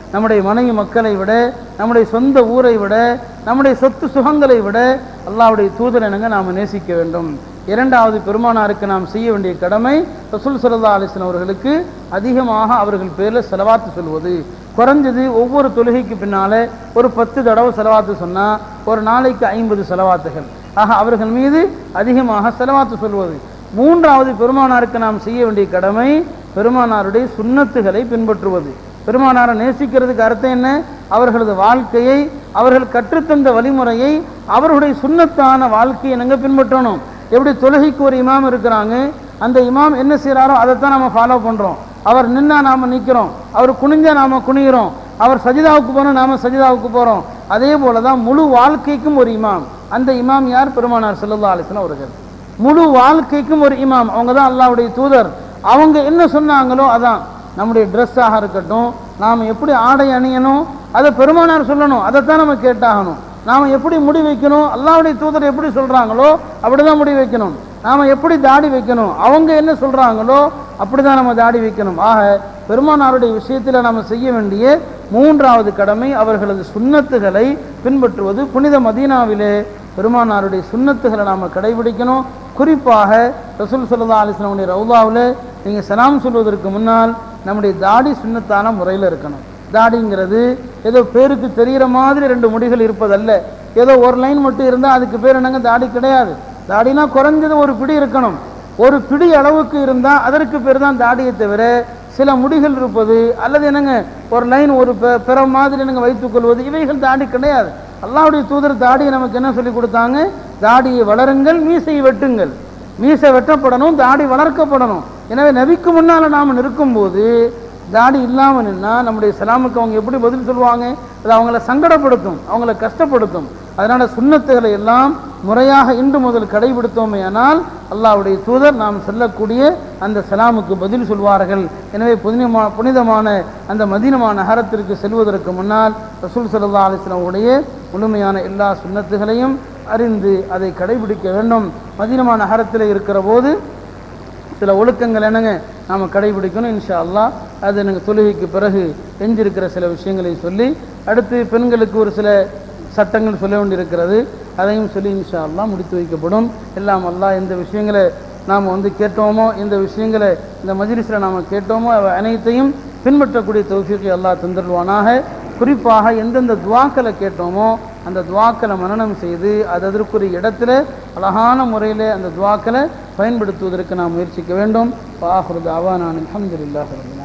நம்முடைய மனைவி மக்களை விட நம்முடைய சொந்த ஊரை விட நம்முடைய சொத்து சுகங்களை விட அல்லாஹ்வுடைய தூதர் என்னங்க நாம் நேசிக்க வேண்டும் இரண்டாவது பெருமானாருக்கு நாம் செய்ய வேண்டிய கடமை ரசூல் சல்லா அலிஸ்லாம் அவர்களுக்கு அதிகமாக அவர்கள் பேரில் செலவாத்து சொல்வது குறைஞ்சது ஒவ்வொரு தொழுகைக்கு பின்னால ஒரு பத்து தடவை செலவாத்து சொன்னா ஒரு நாளைக்கு ஐம்பது செலவாத்துகள் ஆக அவர்கள் மீது அதிகமாக செலவாத்து சொல்வது மூன்றாவது பெருமானாருக்கு நாம் செய்ய வேண்டிய கடமை பெருமானாருடைய சுன்னத்துகளை பின்பற்றுவது பெருமானாரை நேசிக்கிறதுக்கு அர்த்தம் என்ன அவர்களது வாழ்க்கையை அவர்கள் கற்றுத்தந்த வழிமுறையை அவர்களுடைய சுன்னத்தான வாழ்க்கையை நாங்கள் பின்பற்றணும் எப்படி தொழுகைக்கு ஒரு இமாம் இருக்கிறாங்க அந்த இமாம் என்ன செய்கிறாரோ அதைத்தான் நம்ம ஃபாலோ பண்ணுறோம் அவர் நின்னா நாம நிற்கிறோம் அவர் குனிஞ்சா நாம குனிகிறோம் அவர் சஜிதாவுக்கு போனால் நாம சஜிதாவுக்கு போகிறோம் அதே போல தான் முழு வாழ்க்கைக்கும் ஒரு இமாம் அந்த இமாம் யார் பெருமானார் செல்லல்லா அலிஸ்லாம் அவர்கள் முழு வாழ்க்கைக்கும் ஒரு இமாம் அவங்க தான் அல்லாவுடைய தூதர் அவங்க என்ன சொன்னாங்களோ அதான் நம்முடைய ட்ரெஸ்ஸாக இருக்கட்டும் நாம் எப்படி ஆடை அணியணும் அதை பெருமானார் சொல்லணும் அதைத்தான் நம்ம கேட்டாகணும் நாம் எப்படி முடி வைக்கணும் அல்லாவுடைய தூதர் எப்படி சொல்கிறாங்களோ அப்படி தான் முடி வைக்கணும் நாம் எப்படி தாடி வைக்கணும் அவங்க என்ன சொல்கிறாங்களோ அப்படி தான் நம்ம தாடி வைக்கணும் ஆக பெருமானாருடைய விஷயத்தில் நம்ம செய்ய வேண்டிய மூன்றாவது கடமை அவர்களது சுன்னத்துகளை பின்பற்றுவது புனித மதீனாவிலே பெருமானாருடைய சுன்னத்துகளை நாம் கடைபிடிக்கணும் குறிப்பாக ரசூல் சல்லா அலிஸ்லாமுடைய ரவுதாவில் நீங்கள் சலாம் சொல்வதற்கு முன்னால் நம்முடைய தாடி சுன்னத்தான முறையில் இருக்கணும் தாடிங்கிறது ஏதோ பேருக்கு தெரிகிற மாதிரி ரெண்டு முடிகள் இருப்பதல்ல ஏதோ ஒரு லைன் மட்டும் இருந்தால் அதுக்கு பேர் என்னங்க தாடி கிடையாது தாடினா குறைஞ்சது ஒரு பிடி இருக்கணும் ஒரு பிடி அளவுக்கு இருந்தால் அதற்கு பேர் தான் தாடியை தவிர சில முடிகள் இருப்பது அல்லது என்னங்க ஒரு லைன் ஒரு பெ- பிற மாதிரி என்னங்க வைத்துக் கொள்வது இவைகள் தாடி கிடையாது அல்லாஹ்வுடைய தூதர் தாடியை நமக்கு என்ன சொல்லி கொடுத்தாங்க தாடியை வளருங்கள் மீசையை வெட்டுங்கள் மீசை வெட்டப்படணும் தாடி வளர்க்கப்படணும் எனவே நபிக்கு முன்னால் நாம் நிற்கும்போது தாடி இல்லாமல் நின்னா நம்முடைய சலாமுக்கு அவங்க எப்படி பதில் சொல்லுவாங்க அது அவங்கள சங்கடப்படுத்தும் அவங்கள கஷ்டப்படுத்தும் அதனால சுன்னத்துகளை எல்லாம் முறையாக இன்று முதல் கடைபிடித்தோமே ஆனால் அல்லாஹ்வுடைய தூதர் நாம் சொல்லக்கூடிய அந்த சலாமுக்கு பதில் சொல்வார்கள் எனவே புனிதமா புனிதமான அந்த மதீனமா நகரத்திற்கு செல்வதற்கு முன்னால் ரசூல் சல்லா அலிஸ்லாமுடைய முழுமையான எல்லா சுன்னத்துகளையும் அறிந்து அதை கடைபிடிக்க வேண்டும் மதீனமா நகரத்தில் இருக்கிற போது சில ஒழுக்கங்கள் என்னங்க நாம் கடைபிடிக்கணும் இன்ஷா அல்லாஹ் அது எனக்கு தொழுகைக்கு பிறகு எஞ்சிருக்கிற சில விஷயங்களை சொல்லி அடுத்து பெண்களுக்கு ஒரு சில சட்டங்கள் சொல்ல வேண்டியிருக்கிறது அதையும் சொல்லி இன்ஷா அல்லாஹ் முடித்து வைக்கப்படும் எல்லாம் அல்லாஹ் எந்த விஷயங்களை நாம் வந்து கேட்டோமோ எந்த விஷயங்களை இந்த மஜ்லிஸில் நாம் கேட்டோமோ அவை அனைத்தையும் பின்பற்றக்கூடிய தௌஃபீக்கை அல்லாஹ் தந்துடுவானாக குறிப்பாக எந்தெந்த துவாக்களை கேட்டோமோ அந்த துவாக்களை மனனம் செய்து அது அதற்குரிய இடத்துல அழகான முறையில் அந்த துவாக்களை பயன்படுத்துவதற்கு நாம் முயற்சிக்க வேண்டும் பாஹுரு தாவா நான் அலமதுல்லாஹ்